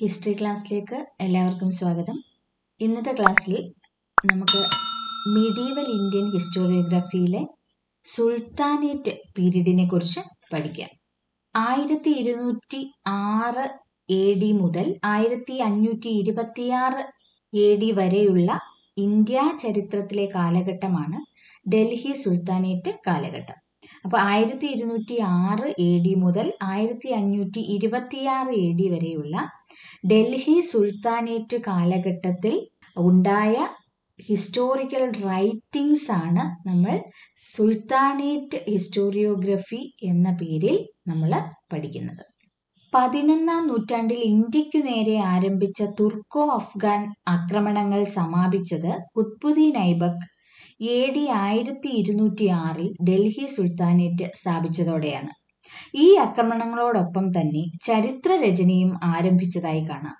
History ക്ലാസ്സിലേക്ക് എല്ലാവർക്കും സ്വാഗതം ഇന്നത്തെ ക്ലാസ്സിൽ നമുക്ക് മിഡീവൽ ഇന്ത്യൻ ഹിസ്റ്റോറിയോഗ്രഫിയിലെ സുൽത്താനേറ്റ് പീരീഡിനെ കുറിച്ച് പഠിക്കാം ആയിരത്തി ഇരുന്നൂറ്റി ആറ് എ ഡി മുതൽ ആയിരത്തി അഞ്ഞൂറ്റി ഇരുപത്തിയാറ് എ ഡി വരെയുള്ള ഇന്ത്യ ചരിത്രത്തിലെ കാലഘട്ടമാണ് ഡൽഹി സുൽത്താനേറ്റ് കാലഘട്ടം അപ്പൊ ആയിരത്തി ഇരുന്നൂറ്റി ആറ് എ ഡി മുതൽ ആയിരത്തി അഞ്ഞൂറ്റി ഇരുപത്തിയാറ് എ ഡി വരെയുള്ള ഡൽഹി സുൽത്താനേറ്റ് കാലഘട്ടത്തിൽ ഉണ്ടായ ഹിസ്റ്റോറിക്കൽ റൈറ്റിംഗ്സ് ആണ് നമ്മൾ സുൽത്താനേറ്റ് ഹിസ്റ്റോറിയോഗ്രഫി എന്ന പേരിൽ നമ്മൾ പഠിക്കുന്നത് പതിനൊന്നാം നൂറ്റാണ്ടിൽ ഇന്ത്യക്കു നേരെ ആരംഭിച്ച തുർക്കോ അഫ്ഗാൻ ആക്രമണങ്ങൾ സമാപിച്ചത് കുത്ബുദ്ദീൻ ഐബക് എ ഡി ആയിരത്തി ഇരുന്നൂറ്റി ആറിൽ ഡൽഹി സുൽത്താനേറ്റ് സ്ഥാപിച്ചതോടെയാണ് ഈ ആക്രമണങ്ങളോടൊപ്പം തന്നെ ചരിത്ര രചനയും ആരംഭിച്ചതായി കാണാം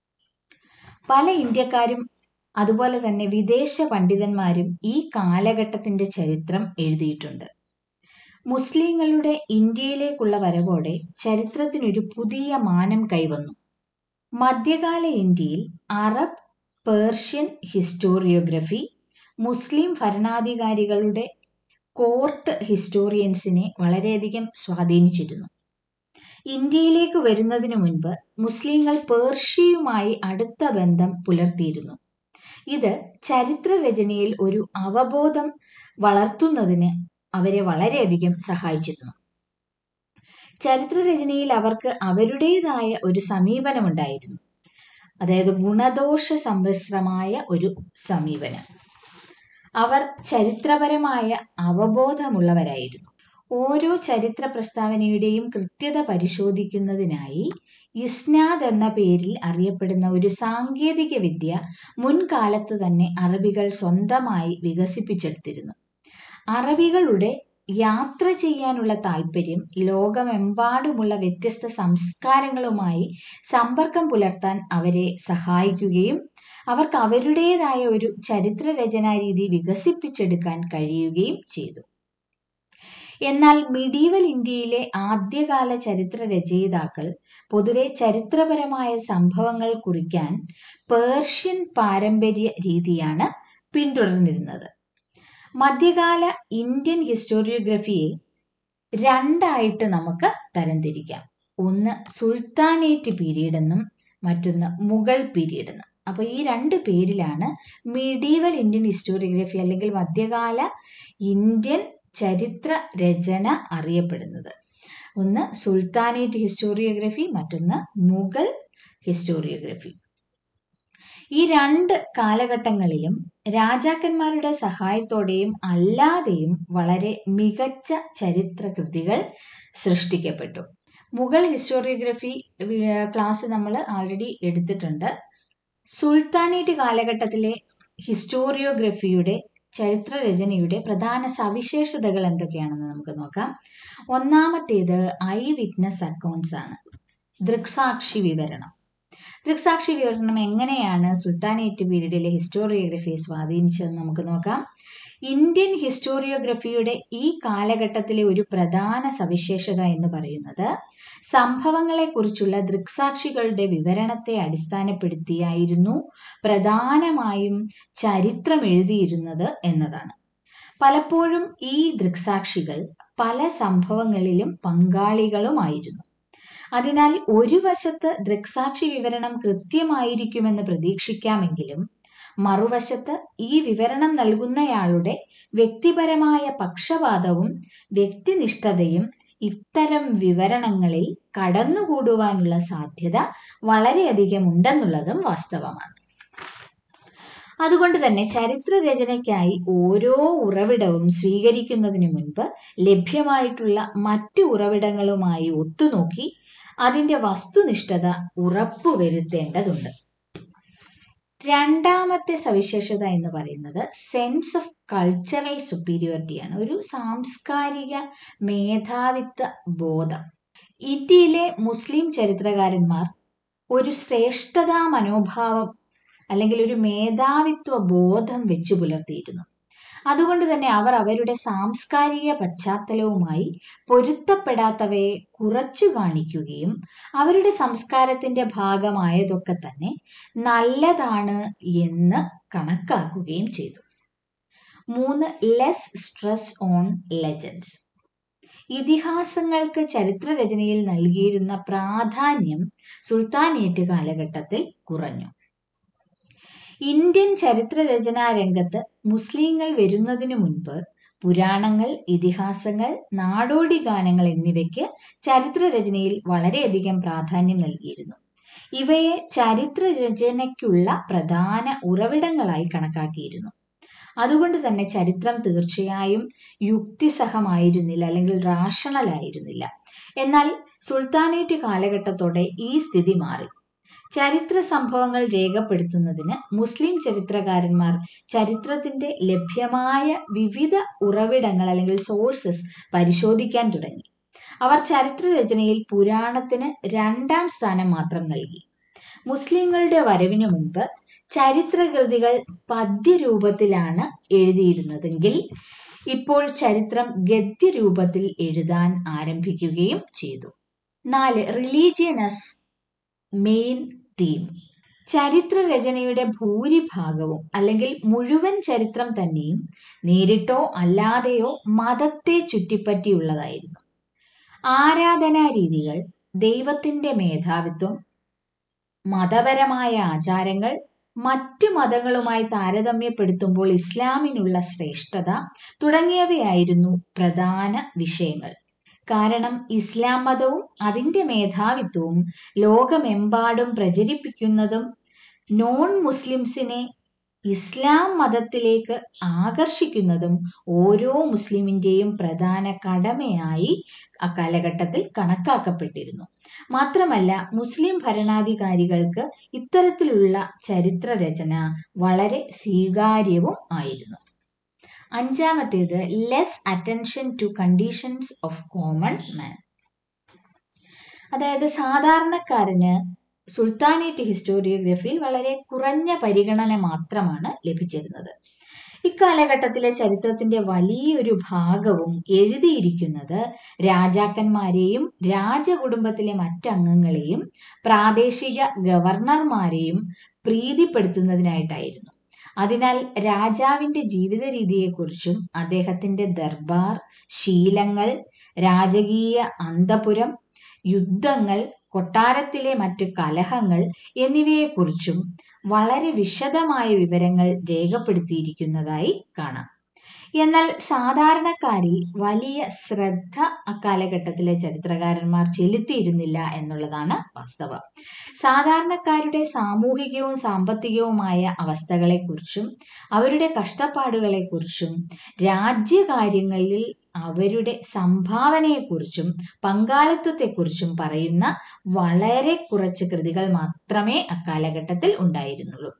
പല ഇന്ത്യക്കാരും അതുപോലെ തന്നെ വിദേശ പണ്ഡിതന്മാരും ഈ കാലഘട്ടത്തിന്റെ ചരിത്രം എഴുതിയിട്ടുണ്ട് മുസ്ലിങ്ങളുടെ ഇന്ത്യയിലേക്കുള്ള വരവോടെ ചരിത്രത്തിനൊരു പുതിയ മാനം കൈവന്നു മധ്യകാല ഇന്ത്യയിൽ അറബ് പേർഷ്യൻ ഹിസ്റ്റോറിയോഗ്രഫി മുസ്ലിം ഭരണാധികാരികളുടെ കോർട്ട് ഹിസ്റ്റോറിയൻസിനെ വളരെയധികം സ്വാധീനിച്ചിരുന്നു ഇന്ത്യയിലേക്ക് വരുന്നതിനു മുൻപ് മുസ്ലിങ്ങൾ പേർഷ്യയുമായി അടുത്ത ബന്ധം പുലർത്തിയിരുന്നു ഇത് ചരിത്ര രചനയിൽ ഒരു അവബോധം വളർത്തുന്നതിന് അവരെ വളരെയധികം സഹായിച്ചിരുന്നു ചരിത്രരചനയിൽ അവർക്ക് അവരുടേതായ ഒരു സമീപനമുണ്ടായിരുന്നു അതായത് ഗുണദോഷ സമ്മിശ്രമായ ഒരു സമീപനം അവർ ചരിത്രപരമായ അവബോധമുള്ളവരായിരുന്നു ഓരോ ചരിത്ര പ്രസ്താവനയുടെയും കൃത്യത പരിശോധിക്കുന്നതിനായി ഇസ്നാദ് എന്ന പേരിൽ അറിയപ്പെടുന്ന ഒരു സാങ്കേതിക വിദ്യ മുൻകാലത്ത് തന്നെ അറബികൾ സ്വന്തമായി വികസിപ്പിച്ചെടുത്തിരുന്നു അറബികളുടെ യാത്ര ചെയ്യാനുള്ള താല്പര്യം ലോകമെമ്പാടുമുള്ള വ്യത്യസ്ത സംസ്കാരങ്ങളുമായി സമ്പർക്കം പുലർത്താൻ അവരെ സഹായിക്കുകയും അവർക്ക് അവരുടേതായ ഒരു ചരിത്ര രചനാ രീതി വികസിപ്പിച്ചെടുക്കാൻ കഴിയുകയും ചെയ്തു എന്നാൽ മിഡീവൽ ഇന്ത്യയിലെ ആദ്യകാല ചരിത്ര രചയിതാക്കൾ പൊതുവെ ചരിത്രപരമായ സംഭവങ്ങൾ കുറിക്കാൻ പേർഷ്യൻ പാരമ്പര്യ രീതിയാണ് പിന്തുടർന്നിരുന്നത് മധ്യകാല ഇന്ത്യൻ ഹിസ്റ്റോറിയോഗ്രഫിയെ രണ്ടായിട്ട് നമുക്ക് തരംതിരിക്കാം ഒന്ന് സുൽത്താനേറ്റ് പീരീഡ് എന്നും മറ്റൊന്ന് മുഗൾ പീരീഡ് എന്നും അപ്പോൾ ഈ രണ്ട് പേരിലാണ് മിഡീവൽ ഇന്ത്യൻ ഹിസ്റ്റോറിയോഗ്രഫി അല്ലെങ്കിൽ മധ്യകാല ഇന്ത്യൻ ചരിത്ര രചന അറിയപ്പെടുന്നത് ഒന്ന് സുൽത്താനേറ്റ് ഹിസ്റ്റോറിയോഗ്രഫി മറ്റൊന്ന് മുഗൾ ഹിസ്റ്റോറിയോഗ്രഫി ഈ രണ്ട് കാലഘട്ടങ്ങളിലും രാജാക്കന്മാരുടെ സഹായത്തോടെയും അല്ലാതെയും വളരെ മികച്ച ചരിത്ര കൃതികൾ സൃഷ്ടിക്കപ്പെട്ടു മുഗൾ ഹിസ്റ്റോറിയോഗ്രഫി ക്ലാസ് നമ്മൾ ആൾറെഡി എടുത്തിട്ടുണ്ട് സുൽത്താനേറ്റ് കാലഘട്ടത്തിലെ ഹിസ്റ്റോറിയോഗ്രഫിയുടെ ചരിത്ര രചനയുടെ പ്രധാന സവിശേഷതകൾ എന്തൊക്കെയാണെന്ന് നമുക്ക് നോക്കാം ഒന്നാമത്തേത് ഐ വിറ്റ്നസ് അക്കൗണ്ട്സ് ആണ് ദൃക്സാക്ഷി വിവരണം ദൃക്സാക്ഷി വിവരണം എങ്ങനെയാണ് സുൽത്താനേറ്റ് പീരീഡിലെ ഹിസ്റ്റോറിയോഗ്രഫിയെ സ്വാധീനിച്ചതെന്ന് നമുക്ക് നോക്കാം ഇന്ത്യൻ ഹിസ്റ്റോറിയോഗ്രഫിയുടെ ഈ കാലഘട്ടത്തിലെ ഒരു പ്രധാന സവിശേഷത എന്ന് പറയുന്നത് സംഭവങ്ങളെക്കുറിച്ചുള്ള ദൃക്സാക്ഷികളുടെ വിവരണത്തെ അടിസ്ഥാനപ്പെടുത്തിയായിരുന്നു പ്രധാനമായും ചരിത്രം എഴുതിയിരുന്നത് എന്നതാണ് പലപ്പോഴും ഈ ദൃക്സാക്ഷികൾ പല സംഭവങ്ങളിലും പങ്കാളികളുമായിരുന്നു അതിനാൽ ഒരു വശത്ത് ദൃക്സാക്ഷി വിവരണം കൃത്യമായിരിക്കുമെന്ന് പ്രതീക്ഷിക്കാമെങ്കിലും മറുവശത്ത് ഈ വിവരണം നൽകുന്നയാളുടെ വ്യക്തിപരമായ പക്ഷപാതവും വ്യക്തിനിഷ്ഠതയും ഇത്തരം വിവരണങ്ങളിൽ കടന്നുകൂടുവാനുള്ള സാധ്യത വളരെയധികം ഉണ്ടെന്നുള്ളതും വാസ്തവമാണ് അതുകൊണ്ട് തന്നെ ചരിത്ര രചനയ്ക്കായി ഓരോ ഉറവിടവും സ്വീകരിക്കുന്നതിന് മുൻപ് ലഭ്യമായിട്ടുള്ള മറ്റു ഉറവിടങ്ങളുമായി ഒത്തുനോക്കി അതിന്റെ വസ്തുനിഷ്ഠത ഉറപ്പുവരുത്തേണ്ടതുണ്ട് രണ്ടാമത്തെ സവിശേഷത എന്ന് പറയുന്നത് സെൻസ് ഓഫ് കൾച്ചറൽ സുപ്പീരിയോറിറ്റിയാണ് ഒരു സാംസ്കാരിക മേധാവിത്വ ബോധം ഇന്ത്യയിലെ മുസ്ലിം ചരിത്രകാരന്മാർ ഒരു ശ്രേഷ്ഠതാ മനോഭാവം അല്ലെങ്കിൽ ഒരു മേധാവിത്വ ബോധം വെച്ചു പുലർത്തിയിരുന്നു അതുകൊണ്ട് തന്നെ അവർ അവരുടെ സാംസ്കാരിക പശ്ചാത്തലവുമായി പൊരുത്തപ്പെടാത്തവയെ കുറച്ചു കാണിക്കുകയും അവരുടെ സംസ്കാരത്തിന്റെ ഭാഗമായതൊക്കെ തന്നെ നല്ലതാണ് എന്ന് കണക്കാക്കുകയും ചെയ്തു മൂന്ന് ലെസ് സ്ട്രെസ് ഓൺ ലെജൻഡ്സ് ഇതിഹാസങ്ങൾക്ക് ചരിത്രരചനയിൽ നൽകിയിരുന്ന പ്രാധാന്യം സുൽത്താനേറ്റ് കാലഘട്ടത്തിൽ കുറഞ്ഞു ഇന്ത്യൻ ചരിത്രരചനാ രംഗത്ത് മുസ്ലിങ്ങൾ വരുന്നതിനു മുൻപ് പുരാണങ്ങൾ ഇതിഹാസങ്ങൾ നാടോടി ഗാനങ്ങൾ എന്നിവയ്ക്ക് ചരിത്രരചനയിൽ വളരെയധികം പ്രാധാന്യം നൽകിയിരുന്നു ഇവയെ ചരിത്രരചനയ്ക്കുള്ള പ്രധാന ഉറവിടങ്ങളായി കണക്കാക്കിയിരുന്നു അതുകൊണ്ട് തന്നെ ചരിത്രം തീർച്ചയായും യുക്തിസഹമായിരുന്നില്ല അല്ലെങ്കിൽ റാഷണൽ ആയിരുന്നില്ല എന്നാൽ സുൽത്താനേറ്റ് കാലഘട്ടത്തോടെ ഈ സ്ഥിതി മാറി ചരിത്ര സംഭവങ്ങൾ രേഖപ്പെടുത്തുന്നതിന് മുസ്ലിം ചരിത്രകാരന്മാർ ചരിത്രത്തിന്റെ ലഭ്യമായ വിവിധ ഉറവിടങ്ങൾ അല്ലെങ്കിൽ സോഴ്സസ് പരിശോധിക്കാൻ തുടങ്ങി അവർ ചരിത്രരചനയിൽ പുരാണത്തിന് രണ്ടാം സ്ഥാനം മാത്രം നൽകി മുസ്ലിങ്ങളുടെ വരവിനു മുൻപ് ചരിത്രകൃതികൾ പദ്യരൂപത്തിലാണ് എഴുതിയിരുന്നതെങ്കിൽ ഇപ്പോൾ ചരിത്രം ഗദ്യരൂപത്തിൽ എഴുതാൻ ആരംഭിക്കുകയും ചെയ്തു നാല് റിലീജിയനസ് മെയിൻ തീം ചരിത്രരചനയുടെ ഭൂരിഭാഗവും അല്ലെങ്കിൽ മുഴുവൻ ചരിത്രം തന്നെയും നേരിട്ടോ അല്ലാതെയോ മതത്തെ ചുറ്റിപ്പറ്റിയുള്ളതായിരുന്നു ആരാധനാ രീതികൾ ദൈവത്തിന്റെ മേധാവിത്വം മതപരമായ ആചാരങ്ങൾ മറ്റു മതങ്ങളുമായി താരതമ്യപ്പെടുത്തുമ്പോൾ ഇസ്ലാമിനുള്ള ശ്രേഷ്ഠത തുടങ്ങിയവയായിരുന്നു പ്രധാന വിഷയങ്ങൾ കാരണം ഇസ്ലാം മതവും അതിന്റെ മേധാവിത്വവും ലോകമെമ്പാടും പ്രചരിപ്പിക്കുന്നതും നോൺ മുസ്ലിംസിനെ ഇസ്ലാം മതത്തിലേക്ക് ആകർഷിക്കുന്നതും ഓരോ മുസ്ലിമിന്റെയും പ്രധാന കടമയായി അക്കാലഘട്ടത്തിൽ കണക്കാക്കപ്പെട്ടിരുന്നു മാത്രമല്ല മുസ്ലിം ഭരണാധികാരികൾക്ക് ഇത്തരത്തിലുള്ള ചരിത്രരചന വളരെ സ്വീകാര്യവും ആയിരുന്നു അഞ്ചാമത്തേത് less attention to conditions of common man അതായത് സാധാരണക്കാരന് സുൽത്താനേറ്റ് ഹിസ്റ്റോറിയോഗ്രഫിയിൽ വളരെ കുറഞ്ഞ പരിഗണന മാത്രമാണ് ലഭിച്ചിരുന്നത് ഇക്കാലഘട്ടത്തിലെ ചരിത്രത്തിന്റെ വലിയൊരു ഭാഗവും എഴുതിയിരിക്കുന്നത് രാജാക്കന്മാരെയും രാജകുടുംബത്തിലെ മറ്റംഗങ്ങളെയും പ്രാദേശിക ഗവർണർമാരെയും പ്രീതിപ്പെടുത്തുന്നതിനായിട്ടായിരുന്നു അതിനാൽ രാജാവിന്റെ ജീവിത രീതിയെക്കുറിച്ചും അദ്ദേഹത്തിന്റെ ദർബാർ ശീലങ്ങൾ രാജകീയ അന്തപുരം യുദ്ധങ്ങൾ കൊട്ടാരത്തിലെ മറ്റ് കലഹങ്ങൾ എന്നിവയെക്കുറിച്ചും വളരെ വിശദമായ വിവരങ്ങൾ രേഖപ്പെടുത്തിയിരിക്കുന്നതായി കാണാം എന്നാൽ സാധാരണക്കാരിൽ വലിയ ശ്രദ്ധ അക്കാലഘട്ടത്തിലെ ചരിത്രകാരന്മാർ ചെലുത്തിയിരുന്നില്ല എന്നുള്ളതാണ് വാസ്തവം സാധാരണക്കാരുടെ സാമൂഹികവും സാമ്പത്തികവുമായ അവസ്ഥകളെക്കുറിച്ചും അവരുടെ കഷ്ടപ്പാടുകളെക്കുറിച്ചും രാജ്യകാര്യങ്ങളിൽ അവരുടെ സംഭാവനയെക്കുറിച്ചും പങ്കാളിത്തത്തെക്കുറിച്ചും പറയുന്ന വളരെ കുറച്ച് കൃതികൾ മാത്രമേ അക്കാലഘട്ടത്തിൽ ഉണ്ടായിരുന്നുള്ളൂ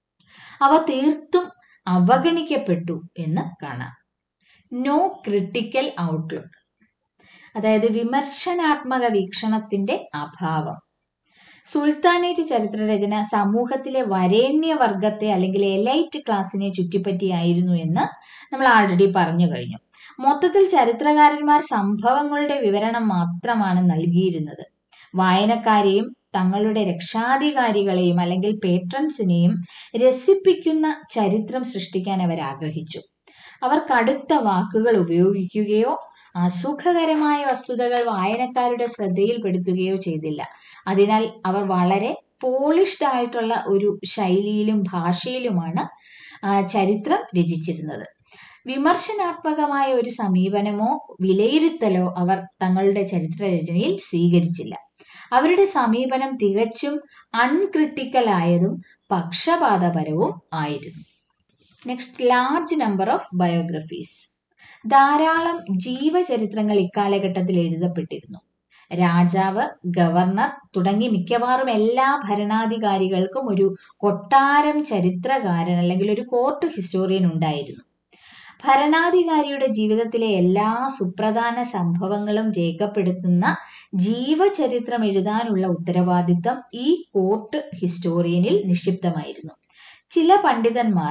അവ തീർത്തും അവഗണിക്കപ്പെട്ടു എന്ന് കാണാം നോ ക്രിട്ടിക്കൽ ഔട്ട്ലുക്ക് അതായത് വിമർശനാത്മക വീക്ഷണത്തിന്റെ അഭാവം സുൽത്താനേറ്റ് ചരിത്രരചന സമൂഹത്തിലെ വരേണ്യ വർഗത്തെ അല്ലെങ്കിൽ എലൈറ്റ് ക്ലാസിനെ ചുറ്റിപ്പറ്റിയായിരുന്നു എന്ന് നമ്മൾ ആൾറെഡി പറഞ്ഞു കഴിഞ്ഞു മൊത്തത്തിൽ ചരിത്രകാരന്മാർ സംഭവങ്ങളുടെ വിവരണം മാത്രമാണ് നൽകിയിരുന്നത് വായനക്കാരെയും തങ്ങളുടെ രക്ഷാധികാരികളെയും അല്ലെങ്കിൽ പേട്രൺസിനെയും രസിപ്പിക്കുന്ന ചരിത്രം സൃഷ്ടിക്കാൻ അവർ ആഗ്രഹിച്ചു അവർ കടുത്ത വാക്കുകൾ ഉപയോഗിക്കുകയോ അസുഖകരമായ വസ്തുതകൾ വായനക്കാരുടെ ശ്രദ്ധയിൽപ്പെടുത്തുകയോ ചെയ്തില്ല അതിനാൽ അവർ വളരെ പോളിഷ്ഡ് ആയിട്ടുള്ള ഒരു ശൈലിയിലും ഭാഷയിലുമാണ് ചരിത്രം രചിച്ചിരുന്നത് വിമർശനാത്മകമായ ഒരു സമീപനമോ വിലയിരുത്തലോ അവർ തങ്ങളുടെ ചരിത്രരചനയിൽ സ്വീകരിച്ചില്ല അവരുടെ സമീപനം തികച്ചും അൺക്രിട്ടിക്കൽ ആയതും പക്ഷപാതപരവും ആയിരുന്നു next large number of biographies ധാരാളം ജീവചരിത്രങ്ങൾ ഇക്കാലഘട്ടത്തിൽ എഴുതപ്പെട്ടിരുന്നു രാജാവ് ഗവർണർ തുടങ്ങി മിക്കവാറും എല്ലാ ഭരണാധികാരികൾക്കും ഒരു കൊട്ടാരം ചരിത്രകാരൻ അല്ലെങ്കിൽ ഒരു കോർട്ട് ഹിസ്റ്റോറിയൻ ഉണ്ടായിരുന്നു ഭരണാധികാരിയുടെ ജീവിതത്തിലെ എല്ലാ സുപ്രധാന സംഭവങ്ങളും രേഖപ്പെടുത്തുന്ന ജീവചരിത്രം എഴുതാനുള്ള ഉത്തരവാദിത്തം ഈ കോർട്ട് ഹിസ്റ്റോറിയനിൽ നിക്ഷിപ്തമായിരുന്നു ചില പണ്ഡിതന്മാർ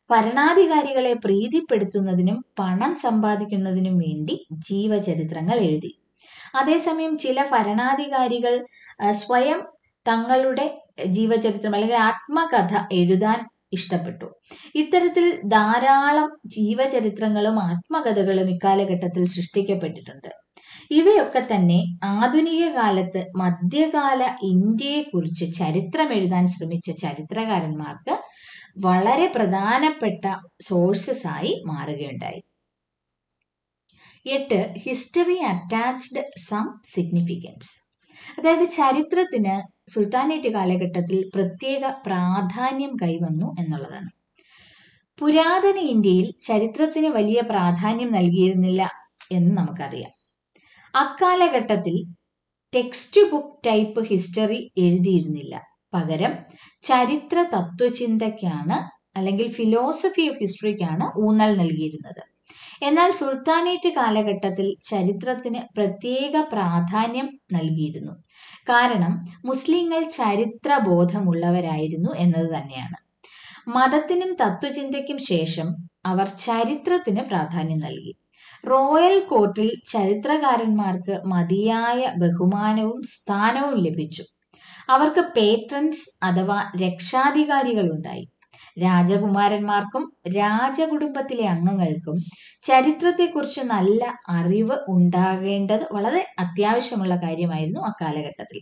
ഭരണാധികാരികളെ പ്രീതിപ്പെടുത്തുന്നതിനും പണം സമ്പാദിക്കുന്നതിനും വേണ്ടി ജീവചരിത്രങ്ങൾ എഴുതി അതേസമയം ചില ഭരണാധികാരികൾ ആ, സ്വയം തങ്ങളുടെ ജീവചരിത്രം അല്ലെങ്കിൽ ആത്മകഥ എഴുതാൻ ഇഷ്ടപ്പെട്ടു ഇത്തരത്തിൽ ധാരാളം ജീവചരിത്രങ്ങളും ആത്മകഥകളും ഇക്കാലഘട്ടത്തിൽ സൃഷ്ടിക്കപ്പെട്ടിട്ടുണ്ട് ഇവയൊക്കെ തന്നെ ആധുനിക കാലത്ത് മധ്യകാല ഇന്ത്യയെക്കുറിച്ച് ചരിത്രം എഴുതാൻ ശ്രമിച്ച ചരിത്രകാരന്മാർക്ക് വളരെ പ്രധാനപ്പെട്ട സോഴ്സസ് ആയി മാറുകയുണ്ടായി എട്ട് ഹിസ്റ്ററി അറ്റാച്ച്ഡ് സം സിഗ്നിഫിക്കൻസ് അതായത് ചരിത്രത്തിന് സുൽത്താനേറ്റ് കാലഘട്ടത്തിൽ പ്രത്യേക പ്രാധാന്യം കൈവന്നു എന്നുള്ളതാണ് പുരാതന ഇന്ത്യയിൽ ചരിത്രത്തിന് വലിയ പ്രാധാന്യം നൽകിയിരുന്നില്ല എന്ന് നമുക്കറിയാം അക്കാലഘട്ടത്തിൽ ടെക്സ്റ്റ് ബുക്ക് ടൈപ്പ് ഹിസ്റ്ററി എഴുതിയിരുന്നില്ല പകരം ചരിത്ര തത്വചിന്തയ്ക്കാണ് അല്ലെങ്കിൽ ഫിലോസഫി ഓഫ് ഹിസ്റ്ററിക്കാണ് ഊന്നൽ നൽകിയിരുന്നത് എന്നാൽ സുൽത്താനേറ്റ് കാലഘട്ടത്തിൽ ചരിത്രത്തിന് പ്രത്യേക പ്രാധാന്യം നൽകിയിരുന്നു കാരണം മുസ്ലിങ്ങൾ ചരിത്ര ബോധമുള്ളവരായിരുന്നു എന്നത് തന്നെയാണ് മതത്തിനും തത്വചിന്തയ്ക്കും ശേഷം അവർ ചരിത്രത്തിന് പ്രാധാന്യം നൽകി റോയൽ കോർട്ടിൽ ചരിത്രകാരന്മാർക്ക് മതിയായ ബഹുമാനവും സ്ഥാനവും ലഭിച്ചു അവർക്ക് പേട്രൻസ് അഥവാ രക്ഷാധികാരികൾ ഉണ്ടായി രാജകുമാരന്മാർക്കും രാജകുടുംബത്തിലെ അംഗങ്ങൾക്കും ചരിത്രത്തെക്കുറിച്ച് നല്ല അറിവ് ഉണ്ടാകേണ്ടത് വളരെ അത്യാവശ്യമുള്ള കാര്യമായിരുന്നു അക്കാലഘട്ടത്തിൽ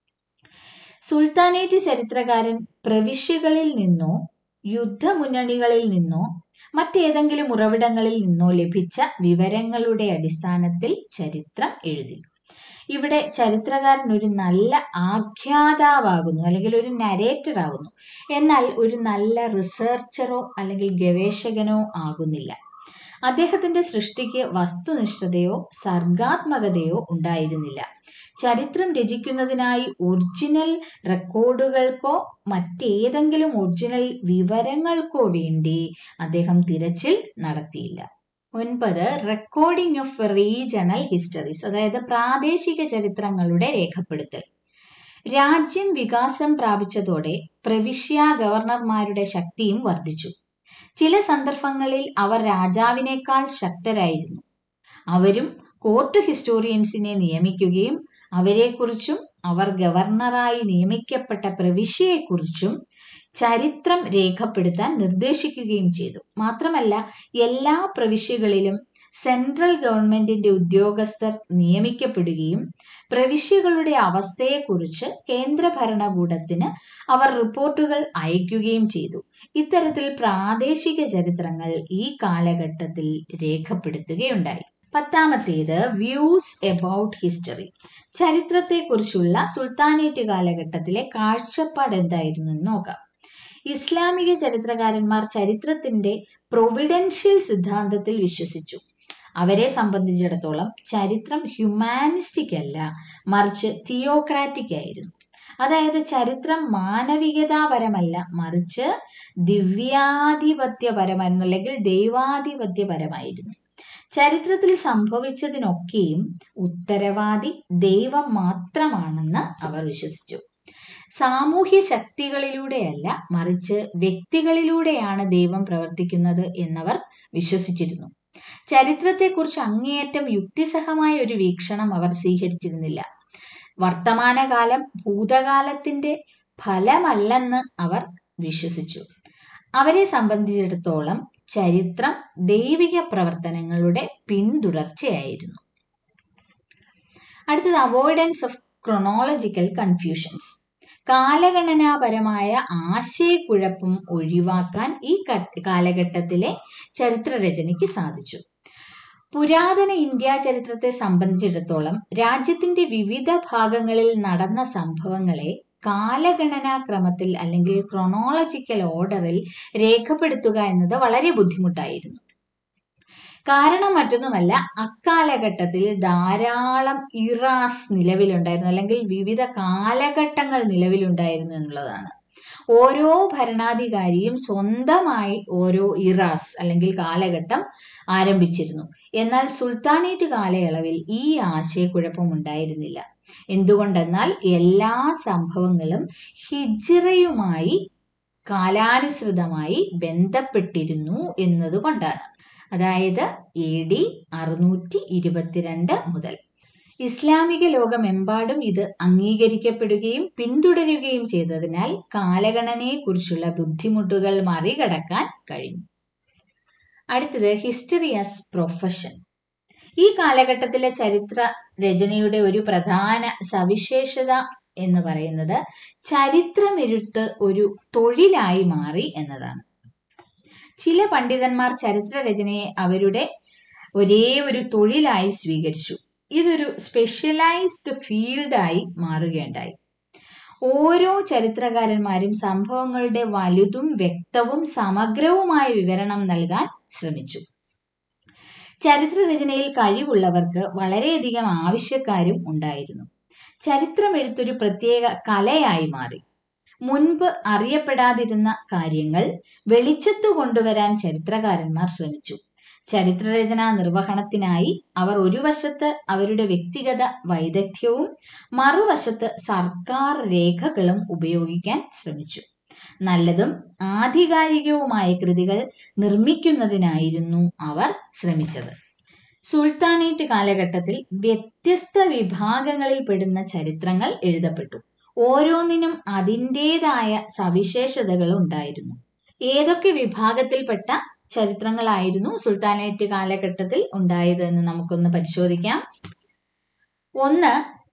സുൽത്താനേറ്റ് ചരിത്രകാരൻ പ്രവിശ്യകളിൽ നിന്നോ യുദ്ധമുന്നണികളിൽ നിന്നോ മറ്റേതെങ്കിലും ഉറവിടങ്ങളിൽ നിന്നോ ലഭിച്ച വിവരങ്ങളുടെ അടിസ്ഥാനത്തിൽ ചരിത്രം എഴുതി ഇവിടെ ചരിത്രകാരൻ ഒരു നല്ല ആഖ്യാതാവാകുന്നു അല്ലെങ്കിൽ ഒരു നരേറ്റർ ആകുന്നു എന്നാൽ ഒരു നല്ല റിസർച്ചറോ അല്ലെങ്കിൽ ഗവേഷകനോ ആകുന്നില്ല അദ്ദേഹത്തിന്റെ സൃഷ്ടിക്ക് വസ്തുനിഷ്ഠതയോ സർഗാത്മകതയോ ഉണ്ടായിരുന്നില്ല ചരിത്രം രചിക്കുന്നതിനായി ഒറിജിനൽ റെക്കോർഡുകൾക്കോ മറ്റേതെങ്കിലും ഒറിജിനൽ വിവരങ്ങൾക്കോ വേണ്ടി അദ്ദേഹം തിരച്ചിൽ നടത്തിയില്ല ഒൻപത് റെക്കോർഡിംഗ് ഓഫ് റീജണൽ ഹിസ്റ്ററീസ് അതായത് പ്രാദേശിക ചരിത്രങ്ങളുടെ രേഖപ്പെടുത്തൽ രാജ്യം വികാസം പ്രാപിച്ചതോടെ പ്രവിശ്യ ഗവർണർമാരുടെ ശക്തിയും വർദ്ധിച്ചു ചില സന്ദർഭങ്ങളിൽ അവർ രാജാവിനേക്കാൾ ശക്തരായിരുന്നു അവരും കോർട്ട് ഹിസ്റ്റോറിയൻസിനെ നിയമിക്കുകയും അവരെക്കുറിച്ചും അവർ ഗവർണറായി നിയമിക്കപ്പെട്ട പ്രവിശ്യയെക്കുറിച്ചും ചരിത്രം രേഖപ്പെടുത്താൻ നിർദ്ദേശിക്കുകയും ചെയ്തു മാത്രമല്ല എല്ലാ പ്രവിശ്യകളിലും സെൻട്രൽ ഗവൺമെന്റിന്റെ ഉദ്യോഗസ്ഥർ നിയമിക്കപ്പെടുകയും പ്രവിശ്യകളുടെ അവസ്ഥയെക്കുറിച്ച് കേന്ദ്ര ഭരണകൂടത്തിന് അവർ റിപ്പോർട്ടുകൾ അയക്കുകയും ചെയ്തു ഇത്തരത്തിൽ പ്രാദേശിക ചരിത്രങ്ങൾ ഈ കാലഘട്ടത്തിൽ രേഖപ്പെടുത്തുകയുണ്ടായി പത്താമത്തേത് വ്യൂസ് എബൌട്ട് ഹിസ്റ്ററി ചരിത്രത്തെക്കുറിച്ചുള്ള സുൽത്താനേറ്റ് കാലഘട്ടത്തിലെ കാഴ്ചപ്പാട് എന്തായിരുന്നു എന്ന് നോക്കാം ഇസ്ലാമിക ചരിത്രകാരന്മാർ ചരിത്രത്തിന്റെ പ്രൊവിഡൻഷ്യൽ സിദ്ധാന്തത്തിൽ വിശ്വസിച്ചു അവരെ സംബന്ധിച്ചിടത്തോളം ചരിത്രം ഹ്യൂമാനിസ്റ്റിക് അല്ല മറിച്ച് തിയോക്രാറ്റിക് ആയിരുന്നു അതായത് ചരിത്രം മാനവികതാപരമല്ല മറിച്ച് ദിവ്യാധിപത്യപരമായിരുന്നു അല്ലെങ്കിൽ ദൈവാധിപത്യപരമായിരുന്നു ചരിത്രത്തിൽ സംഭവിച്ചതിനൊക്കെയും ഉത്തരവാദി ദൈവം മാത്രമാണെന്ന് അവർ വിശ്വസിച്ചു സാമൂഹ്യ ശക്തികളിലൂടെയല്ല മറിച്ച് വ്യക്തികളിലൂടെയാണ് ദൈവം പ്രവർത്തിക്കുന്നത് എന്നവർ വിശ്വസിച്ചിരുന്നു ചരിത്രത്തെക്കുറിച്ച് അങ്ങേയറ്റം യുക്തിസഹമായ ഒരു വീക്ഷണം അവർ സ്വീകരിച്ചിരുന്നില്ല വർത്തമാനകാലം ഭൂതകാലത്തിന്റെ ഫലമല്ലെന്ന് അവർ വിശ്വസിച്ചു അവരെ സംബന്ധിച്ചിടത്തോളം ചരിത്രം ദൈവിക പ്രവർത്തനങ്ങളുടെ പിന്തുടർച്ചയായിരുന്നു അടുത്തത് അവോയ്ഡൻസ് ഓഫ് ക്രൊണോളജിക്കൽ കൺഫ്യൂഷൻസ് കാലഗണനാപരമായ ആശയക്കുഴപ്പം ഒഴിവാക്കാൻ ഈ കാലഘട്ടത്തിലെ ചരിത്രരചനയ്ക്ക് സാധിച്ചു പുരാതന ഇന്ത്യ ചരിത്രത്തെ സംബന്ധിച്ചിടത്തോളം രാജ്യത്തിന്റെ വിവിധ ഭാഗങ്ങളിൽ നടന്ന സംഭവങ്ങളെ കാലഗണനാ ക്രമത്തിൽ അല്ലെങ്കിൽ ക്രൊണോളജിക്കൽ ഓർഡറിൽ രേഖപ്പെടുത്തുക എന്നത് വളരെ ബുദ്ധിമുട്ടായിരുന്നു കാരണം മറ്റൊന്നുമല്ല അക്കാലഘട്ടത്തിൽ ധാരാളം ഇറാസ് നിലവിലുണ്ടായിരുന്നു അല്ലെങ്കിൽ വിവിധ കാലഘട്ടങ്ങൾ നിലവിലുണ്ടായിരുന്നു എന്നുള്ളതാണ് ഓരോ ഭരണാധികാരിയും സ്വന്തമായി ഓരോ ഇറാസ് അല്ലെങ്കിൽ കാലഘട്ടം ആരംഭിച്ചിരുന്നു എന്നാൽ സുൽത്താനേറ്റ് കാലയളവിൽ ഈ ആശയക്കുഴപ്പം ഉണ്ടായിരുന്നില്ല എന്തുകൊണ്ടെന്നാൽ എല്ലാ സംഭവങ്ങളും ഹിജ്റയുമായി കാലാനുസൃതമായി ബന്ധപ്പെട്ടിരുന്നു എന്നതുകൊണ്ടാണ് അതായത് എ ഡി അറുന്നൂറ്റി ഇരുപത്തിരണ്ട് മുതൽ ഇസ്ലാമിക ലോകമെമ്പാടും ഇത് അംഗീകരിക്കപ്പെടുകയും പിന്തുടരുകയും ചെയ്തതിനാൽ കാലഗണനയെക്കുറിച്ചുള്ള ബുദ്ധിമുട്ടുകൾ മറികടക്കാൻ കഴിഞ്ഞു അടുത്തത് ഹിസ്റ്ററി ആസ് പ്രൊഫഷൻ ഈ കാലഘട്ടത്തിലെ ചരിത്ര രചനയുടെ ഒരു പ്രധാന സവിശേഷത എന്ന് പറയുന്നത് ചരിത്രമെഴുത്ത് ഒരു തൊഴിലായി മാറി എന്നതാണ് ചില പണ്ഡിതന്മാർ ചരിത്ര രചനയെ അവരുടെ ഒരേ ഒരു തൊഴിലായി സ്വീകരിച്ചു ഇതൊരു സ്പെഷ്യലൈസ്ഡ് ഫീൽഡായി മാറുകയുണ്ടായി ഓരോ ചരിത്രകാരന്മാരും സംഭവങ്ങളുടെ വലുതും വ്യക്തവും സമഗ്രവുമായ വിവരണം നൽകാൻ ശ്രമിച്ചു ചരിത്രരചനയിൽ കഴിവുള്ളവർക്ക് വളരെയധികം ആവശ്യക്കാരും ഉണ്ടായിരുന്നു ചരിത്രം എഴുത്തൊരു പ്രത്യേക കലയായി മാറി മുൻപ് അറിയപ്പെടാതിരുന്ന കാര്യങ്ങൾ വെളിച്ചത്തു കൊണ്ടുവരാൻ ചരിത്രകാരന്മാർ ശ്രമിച്ചു ചരിത്രരചനാ നിർവഹണത്തിനായി അവർ ഒരു വശത്ത് അവരുടെ വ്യക്തിഗത വൈദഗ്ധ്യവും മറുവശത്ത് സർക്കാർ രേഖകളും ഉപയോഗിക്കാൻ ശ്രമിച്ചു നല്ലതും ആധികാരികവുമായ കൃതികൾ നിർമ്മിക്കുന്നതിനായിരുന്നു അവർ ശ്രമിച്ചത് സുൽത്താനേറ്റ് കാലഘട്ടത്തിൽ വ്യത്യസ്ത വിഭാഗങ്ങളിൽ പെടുന്ന ചരിത്രങ്ങൾ എഴുതപ്പെട്ടു ഓരോന്നിനും അതിൻ്റെതായ സവിശേഷതകൾ ഉണ്ടായിരുന്നു ഏതൊക്കെ വിഭാഗത്തിൽപ്പെട്ട ചരിത്രങ്ങളായിരുന്നു സുൽത്താനേറ്റ് കാലഘട്ടത്തിൽ ഉണ്ടായത് എന്ന് നമുക്കൊന്ന് പരിശോധിക്കാം ഒന്ന്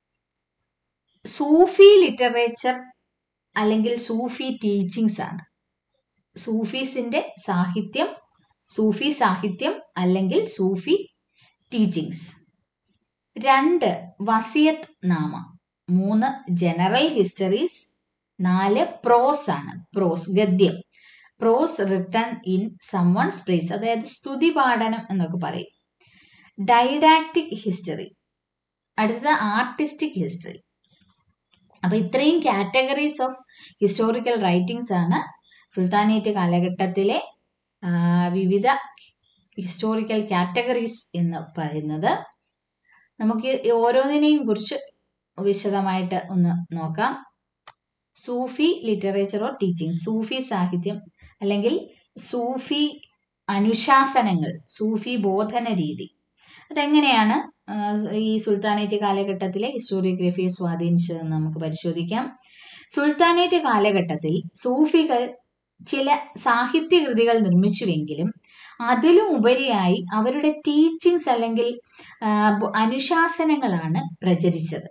സൂഫി ലിറ്ററേച്ചർ അല്ലെങ്കിൽ സൂഫി ടീച്ചിങ്സ് ആണ് സൂഫീസിന്റെ സാഹിത്യം സൂഫി സാഹിത്യം അല്ലെങ്കിൽ സൂഫി ടീച്ചിങ്സ് രണ്ട് വസിയത്ത് നാമ മൂന്ന് ജനറൽ ഹിസ്റ്ററീസ് നാല് പ്രോസ് ആണ് പ്രോസ് ഗദ്യം prose written in someone's praise അതായത് സ്തുതി പാഠനം എന്നൊക്കെ പറയും ഡൈഡാക്റ്റിക് ഹിസ്റ്ററി അടുത്ത ആർട്ടിസ്റ്റിക് ഹിസ്റ്ററി അപ്പൊ ഇത്രയും കാറ്റഗറീസ് ഓഫ് ഹിസ്റ്റോറിക്കൽ റൈറ്റിംഗ്സ് ആണ് സുൽത്താനേറ്റ് കാലഘട്ടത്തിലെ വിവിധ ഹിസ്റ്റോറിക്കൽ കാറ്റഗറീസ് എന്ന് പറയുന്നത് നമുക്ക് ഓരോന്നിനെയും കുറിച്ച് വിശദമായിട്ട് ഒന്ന് നോക്കാം Sufi literature or teaching Sufi സാഹിത്യം അല്ലെങ്കിൽ സൂഫി അനുശാസനങ്ങൾ സൂഫി ബോധന രീതി അതെങ്ങനെയാണ് ഈ സുൽത്താനേറ്റ് കാലഘട്ടത്തിലെ ഹിസ്റ്റോറിയോഗ്രഫിയെ സ്വാധീനിച്ചതെന്ന് നമുക്ക് പരിശോധിക്കാം സുൽത്താനേറ്റ് കാലഘട്ടത്തിൽ സൂഫികൾ ചില സാഹിത്യ കൃതികൾ നിർമ്മിച്ചുവെങ്കിലും അതിലും ഉപരിയായി അവരുടെ ടീച്ചിങ്സ് അല്ലെങ്കിൽ അനുശാസനങ്ങളാണ് പ്രചരിച്ചത്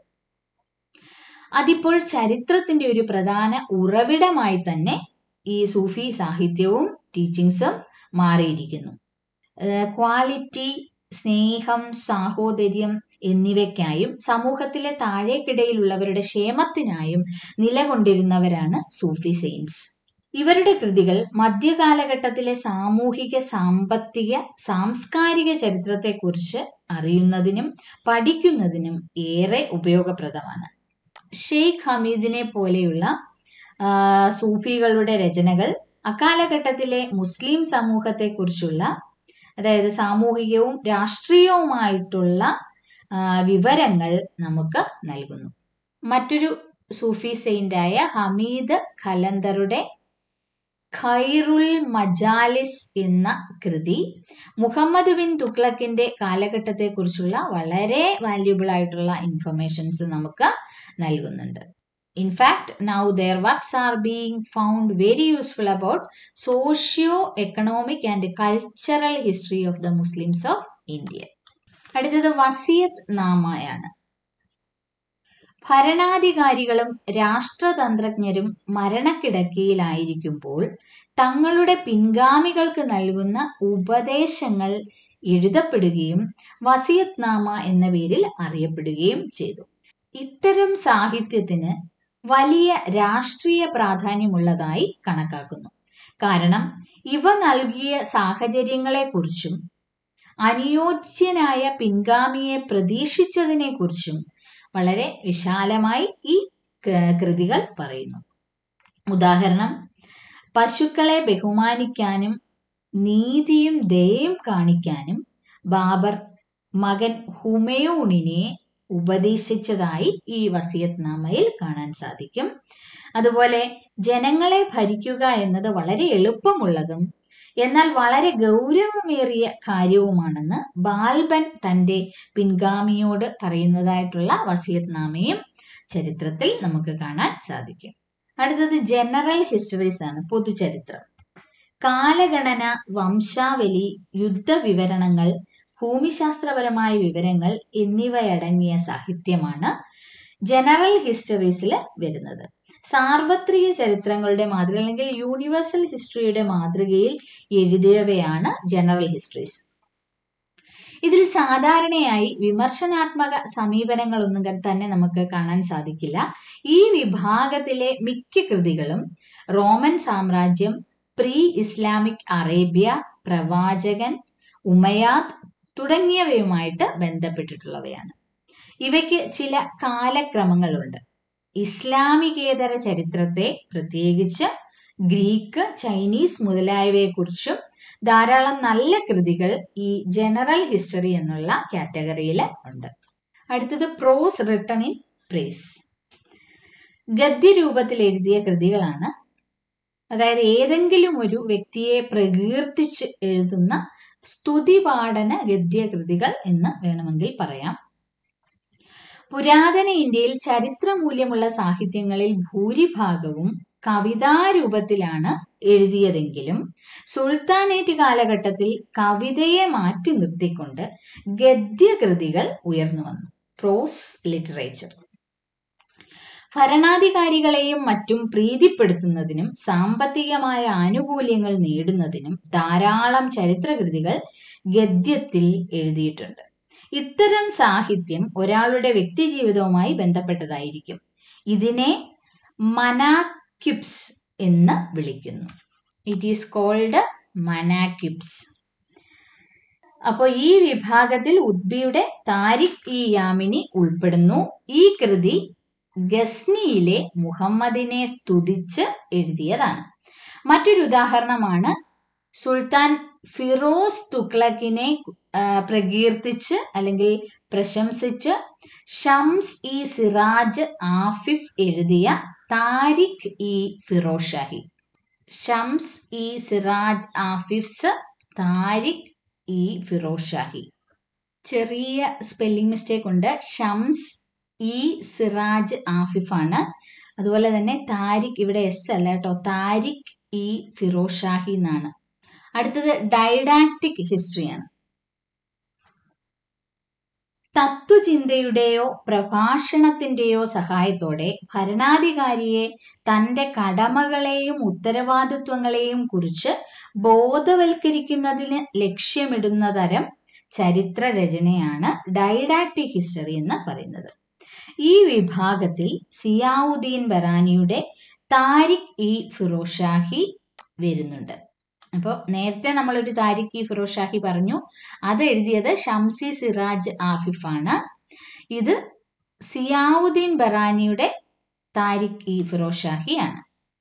അതിപ്പോൾ ചരിത്രത്തിന്റെ ഒരു പ്രധാന ഉറവിടമായി തന്നെ ഈ സൂഫി സാഹിത്യവും ടീച്ചിങ്സും മാറിയിരിക്കുന്നു ക്വാളിറ്റി സ്നേഹം സാഹോദര്യം എന്നിവയ്ക്കായും സമൂഹത്തിലെ താഴേക്കിടയിലുള്ളവരുടെ ക്ഷേമത്തിനായും നിലകൊണ്ടിരുന്നവരാണ് സൂഫി സെയിൻസ് ഇവരുടെ കൃതികൾ മധ്യകാലഘട്ടത്തിലെ സാമൂഹിക സാമ്പത്തിക സാംസ്കാരിക ചരിത്രത്തെക്കുറിച്ച് അറിയുന്നതിനും പഠിക്കുന്നതിനും ഏറെ ഉപയോഗപ്രദമാണ് ഷെയ്ഖ് ഹമീദിനെ പോലെയുള്ള സൂഫികളുടെ രചനകൾ അക്കാലഘട്ടത്തിലെ മുസ്ലിം സമൂഹത്തെക്കുറിച്ചുള്ള അതായത് സാമൂഹികവും രാഷ്ട്രീയവുമായിട്ടുള്ള വിവരങ്ങൾ നമുക്ക് നൽകുന്നു മറ്റൊരു സൂഫി സെയിന്റായ ഹമീദ് ഖലന്തറുടെ ഖൈറുൽ മജാലിസ് എന്ന കൃതി മുഹമ്മദ് ബിൻ തുഗ്ലക്കിന്റെ കാലഘട്ടത്തെക്കുറിച്ചുള്ള വളരെ വാല്യുബിൾ ആയിട്ടുള്ള ഇൻഫർമേഷൻസ് നമുക്ക് നൽകുന്നുണ്ട് In fact, now their works are being found very useful about socio-economic and cultural history of the Muslims of India. അടുത്തത് വസിയത്ത് നാമയാണ് ഭരണാധികാരികളും രാഷ്ട്രതന്ത്രജ്ഞരും മരണക്കിടക്കയിലായിരിക്കുമ്പോൾ തങ്ങളുടെ പിൻഗാമികൾക്ക് നൽകുന്ന ഉപദേശങ്ങൾ എഴുതപ്പെടുകയും വസിയത്ത് നാമ എന്ന പേരിൽ അറിയപ്പെടുകയും ചെയ്തു ഇത്തരം സാഹിത്യത്തിന് വലിയ രാഷ്ട്രീയ പ്രാധാന്യമുള്ളതായി കണക്കാക്കുന്നു കാരണം ഇവ നൽകിയ സാഹചര്യങ്ങളെക്കുറിച്ചും അനുയോജ്യനായ പിൻഗാമിയെ പ്രതീക്ഷിച്ചതിനെക്കുറിച്ചും വളരെ വിശാലമായി ഈ കൃതികൾ പറയുന്നു ഉദാഹരണം പശുക്കളെ ബഹുമാനിക്കാനും നീതിയും ദയയും കാണിക്കാനും ബാബർ മകൻ ഹുമയൂണിനെ ഉപദേശിച്ചതായി ഈ വസിയത്ത് നാമയിൽ കാണാൻ സാധിക്കും അതുപോലെ ജനങ്ങളെ ഭരിക്കുക എന്നത് വളരെ എളുപ്പമുള്ളതും എന്നാൽ വളരെ ഗൗരവമേറിയ കാര്യവുമാണെന്ന് ബാൽബൻ തന്റെ പിൻഗാമിയോട് പറയുന്നതായിട്ടുള്ള വസിയത്നാമയും ചരിത്രത്തിൽ നമുക്ക് കാണാൻ സാധിക്കും അടുത്തത് ജനറൽ ഹിസ്റ്ററീസ് ആണ് പൊതുചരിത്രം കാലഗണന വംശാവലി യുദ്ധവിവരണങ്ങൾ ഭൂമിശാസ്ത്രപരമായ വിവരങ്ങൾ എന്നിവയടങ്ങിയ സാഹിത്യമാണ് ജനറൽ ഹിസ്റ്ററീസിൽ വരുന്നത് സാർവത്രിക ചരിത്രങ്ങളുടെ മാതൃക അല്ലെങ്കിൽ യൂണിവേഴ്സൽ ഹിസ്റ്ററിയുടെ മാതൃകയിൽ എഴുതിയവയാണ് ജനറൽ ഹിസ്റ്ററീസ് ഇതിൽ സാധാരണയായി വിമർശനാത്മക സമീപനങ്ങളൊന്നും തന്നെ നമുക്ക് കാണാൻ സാധിക്കില്ല ഈ വിഭാഗത്തിലെ മിക്ക കൃതികളും റോമൻ സാമ്രാജ്യം പ്രീ ഇസ്ലാമിക് അറേബ്യ പ്രവാചകൻ ഉമയാദ് തുടങ്ങിയവയുമായിട്ട് ബന്ധപ്പെട്ടിട്ടുള്ളവയാണ് ഇവയ്ക്ക് ചില കാലക്രമങ്ങളുണ്ട് ഇസ്ലാമികേതര ചരിത്രത്തെ പ്രത്യേകിച്ച് ഗ്രീക്ക് ചൈനീസ് മുതലായവയെക്കുറിച്ചും ധാരാളം നല്ല കൃതികൾ ഈ ജനറൽ ഹിസ്റ്ററി എന്നുള്ള കാറ്റഗറിയിൽ ഉണ്ട് അടുത്തത് പ്രോസ് റിട്ടൺ ഇൻ പ്രേസ് ഗദ്യരൂപത്തിൽ എഴുതിയ കൃതികളാണ് അതായത് ഏതെങ്കിലും ഒരു വ്യക്തിയെ പ്രകീർത്തിച്ച് എഴുതുന്ന സ്തുതിപാഠന ഗദ്യകൃതികൾ എന്ന് വേണമെങ്കിൽ പറയാം പുരാതന ഇന്ത്യയിൽ ചരിത്രമൂല്യമുള്ള സാഹിത്യങ്ങളിൽ ഭൂരിഭാഗവും കവിതാരൂപത്തിലാണ് എഴുതിയതെങ്കിലും സുൽത്താനേറ്റ് കാലഘട്ടത്തിൽ കവിതയെ മാറ്റി നിർത്തിക്കൊണ്ട് ഗദ്യകൃതികൾ ഉയർന്നു വന്നു പ്രോസ് ലിറ്ററേച്ചർ ഭരണാധികാരികളെയും മറ്റും പ്രീതിപ്പെടുത്തുന്നതിനും സാമ്പത്തികമായ ആനുകൂല്യങ്ങൾ നേടുന്നതിനും ധാരാളം ചരിത്രകൃതികൾ ഗദ്യത്തിൽ എഴുതിയിട്ടുണ്ട് ഇത്തരം സാഹിത്യം ഒരാളുടെ വ്യക്തിജീവിതവുമായി ബന്ധപ്പെട്ടതായിരിക്കും ഇതിനെ മനാക്യുപ്സ് എന്ന് വിളിക്കുന്നു ഇറ്റ് ഈസ് കോൾഡ് മനാക്യുപ്സ് അപ്പോൾ ഈ വിഭാഗത്തിൽ ഉദ്ബിയുടെ താരിഖ് ഇ യാമിനി ഉൾപ്പെടുന്നു ഈ കൃതി ഗസ്നിയിലെ മുഹമ്മദിനെ സ്തുതിച്ച് എഴുതിയതാണ് മറ്റൊരു ഉദാഹരണമാണ് സുൽത്താൻ ഫിറോസ് തുഗ്ലക്കിനെ പ്രകീർത്തിച്ച് അല്ലെങ്കിൽ പ്രശംസിച്ച് ഷംസ് ഇ സിറാജ് ആഫിഫ് എഴുതിയ താരിഖ് ഇ ഫിറോഷാഹി ഷംസ് ഇ സിറാജ് ആഫിഫ്സ് താരിഖ് ഇ ഫിറോഷാഹി ചെറിയ സ്പെല്ലിംഗ് മിസ്റ്റേക്ക് ഉണ്ട് ഷംസ് ഇ സിറാജ് ആഫിഫാണ് അതുപോലെ തന്നെ താരിഖ് ഇവിടെ എസ് അല്ല കേട്ടോ താരിഖ് ഇ ഫിറോഷാഹി എന്നാണ് അടുത്തത് ഡൈഡാക്റ്റിക് ഹിസ്റ്ററിയാണ് തത്വചിന്തയുടെയോ പ്രഭാഷണത്തിന്റെയോ സഹായത്തോടെ ഭരണാധികാരിയെ തന്റെ കടമകളെയും ഉത്തരവാദിത്വങ്ങളെയും കുറിച്ച് ബോധവൽക്കരിക്കുന്നതിന് ലക്ഷ്യമിടുന്ന തരം ചരിത്ര രചനയാണ് ഡൈഡാക്റ്റിക് ഹിസ്റ്ററി എന്ന് പറയുന്നത് ഈ വിഭാഗത്തിൽ സിയാവുദ്ദീൻ ബറാനിയുടെ താരിഖ് ഇ ഫിറോഷാഹി വരുന്നുണ്ട് അപ്പോൾ നേരത്തെ നമ്മളൊരു താരിഖ് ഇ ഫിറോഷാഹി പറഞ്ഞു അത് എഴുതിയത് ഷംസി സിറാജ് ആഫിഫാണ് ഇത് സിയാവുദ്ദീൻ ബറാനിയുടെ താരിഖ് ഇ ഫിറോഷാഹി ആണ്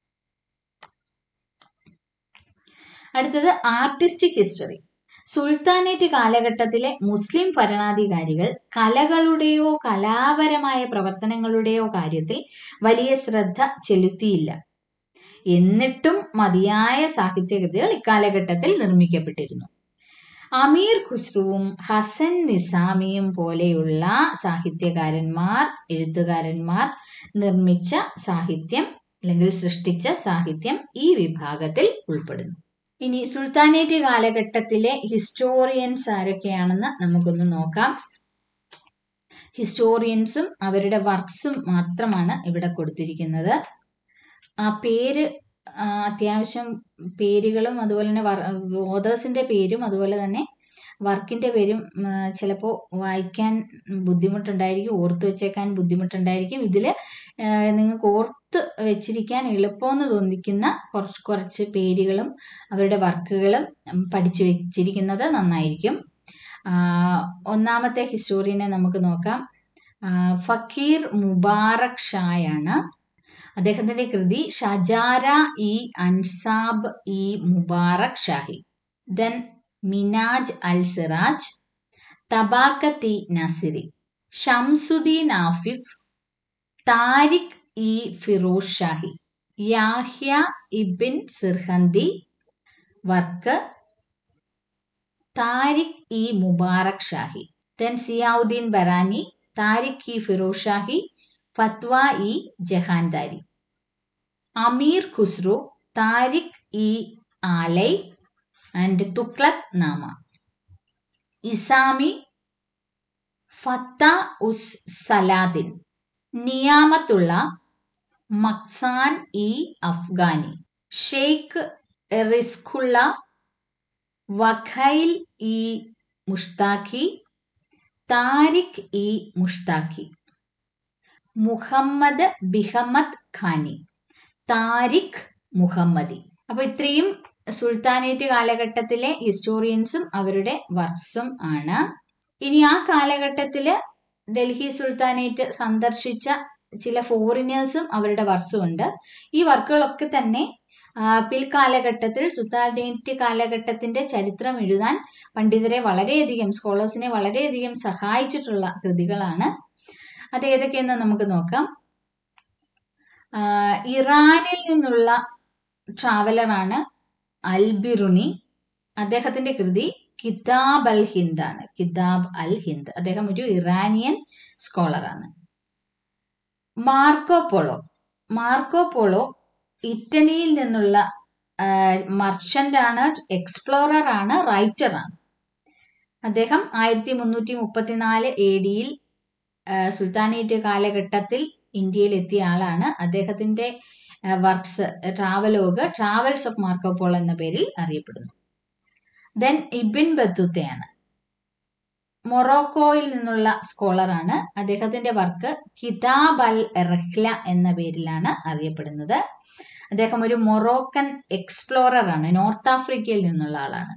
അടുത്തത് ആർട്ടിസ്റ്റിക് ഹിസ്റ്ററി സുൽത്താനേറ്റ് കാലഘട്ടത്തിലെ മുസ്ലിം ഭരണാധികാരികൾ കലകളുടെയോ കലാപരമായ പ്രവർത്തനങ്ങളുടെയോ കാര്യത്തിൽ വലിയ ശ്രദ്ധ ചെലുത്തിയില്ല എന്നിട്ടും മതിയായ സാഹിത്യകൃതികൾ ഇക്കാലഘട്ടത്തിൽ നിർമ്മിക്കപ്പെട്ടിരുന്നു അമീർ ഖുസ്രുവും ഹസൻ നിസാമിയും പോലെയുള്ള സാഹിത്യകാരന്മാർ എഴുത്തുകാരന്മാർ നിർമ്മിച്ച സാഹിത്യം അല്ലെങ്കിൽ സൃഷ്ടിച്ച സാഹിത്യം ഈ വിഭാഗത്തിൽ ഉൾപ്പെടുന്നു ഇനി സുൽത്താനേറ്റ് കാലഘട്ടത്തിലെ ഹിസ്റ്റോറിയൻസ് ആരൊക്കെയാണെന്ന് നമുക്കൊന്ന് നോക്കാം ഹിസ്റ്റോറിയൻസും അവരുടെ വർക്ക്സും മാത്രമാണ് ഇവിടെ കൊടുത്തിരിക്കുന്നത് ആ പേര് അത്യാവശ്യം പേരുകളും അതുപോലെ തന്നെ ഓതേഴ്സിന്റെ പേരും അതുപോലെ തന്നെ വർക്കിന്റെ പേരും ചിലപ്പോൾ വായിക്കാൻ ബുദ്ധിമുട്ടുണ്ടായിരിക്കും ഓർത്ത് വെച്ചേക്കാൻ ബുദ്ധിമുട്ടുണ്ടായിരിക്കും ഇതിൽ നിങ്ങൾക്ക് ഓർത്ത് വെച്ചിരിക്കാൻ എളുപ്പമെന്ന് തോന്നിക്കുന്ന കുറച്ച് കുറച്ച് പേരുകളും അവരുടെ വർക്കുകളും പഠിച്ചു വെച്ചിരിക്കുന്നത് നന്നായിരിക്കും ഒന്നാമത്തെ ഹിസ്റ്റോറിയനെ നമുക്ക് നോക്കാം ഫക്കീർ മുബാറക് ഷായാണ് അദ്ദേഹത്തിന്റെ കൃതി Shajara i Ansab i Mubarak Shahi then Minhaj al Siraj Tabaqat Nasiri Shamsuddin Afif Tarikh i Firoz Shahi Yahya ibn Sirhindi work Tarikh i Mubarak Shahi then Ziauddin Barani Tarikh i Firoz Shahi Fatwa i Jahandari Amir Khusrau Tarikh i Alai and Tughlaq Nama Isami Futuh us Salatin Niamatullah Makhzan i Afghani Sheikh Rizqullah Waqiat i Mushtaqi Tarikh i Mushtaqi Muhammad Bihamad Khani Tarikh Muhammadi അപ്പൊ ഇത്രയും സുൽത്താനേറ്റ് കാലഘട്ടത്തിലെ ഹിസ്റ്റോറിയൻസും അവരുടെ വർക്ക്സും ആണ് ഇനി ആ കാലഘട്ടത്തില് ഡൽഹി സുൽത്താനേറ്റ് സന്ദർശിച്ച ചില ഫോറിനേഴ്സും അവരുടെ വർക്ക്സും ഉണ്ട് ഈ വർക്കുകളൊക്കെ തന്നെ ആ, പിൽക്കാലഘട്ടത്തിൽ സുൽത്താനേറ്റ് കാലഘട്ടത്തിന്റെ ചരിത്രം എഴുതാൻ പണ്ഡിതരെ വളരെയധികം സ്കോളേഴ്സിനെ വളരെയധികം സഹായിച്ചിട്ടുള്ള കൃതികളാണ് അത് ഏതൊക്കെയെന്ന് നമുക്ക് നോക്കാം ആ, ഇറാനിൽ നിന്നുള്ള ട്രാവലറാണ് അൽബിറുണി അദ്ദേഹത്തിന്റെ കൃതി കിതാബ് അൽ ഹിന്ദ് ആണ് കിതാബ് അൽ ഹിന്ദ് അദ്ദേഹം ഒരു ഇറാനിയൻ സ്കോളറാണ് മാർക്കോ പോളോ മാർക്കോ പോളോ ഇറ്റലിയിൽ നിന്നുള്ള മർച്ചന്റ് ആണ് എക്സ്പ്ലോറർ ആണ് റൈറ്റർ ആണ് അദ്ദേഹം ആയിരത്തി മുന്നൂറ്റി മുപ്പത്തിനാല് എ ഡിയിൽ സുൽത്താനേറ്റ് കാലഘട്ടത്തിൽ ഇന്ത്യയിൽ എത്തിയ ആളാണ് അദ്ദേഹത്തിന്റെ works travelogue travels of Marco Polo എന്ന പേരിൽ അറിയപ്പെടുന്നു ദെൻ ഇബിൻ ബത്തുത്തയാണ് മൊറോക്കോയിൽ നിന്നുള്ള സ്കോളറാണ് അദ്ദേഹത്തിന്റെ വർക്ക് കിതാബ് അൽ റഹ്ല എന്ന പേരിലാണ് അറിയപ്പെടുന്നത് അദ്ദേഹം ഒരു മൊറോക്കൻ എക്സ്പ്ലോറർ ആണ് നോർത്ത് ആഫ്രിക്കയിൽ നിന്നുള്ള ആളാണ്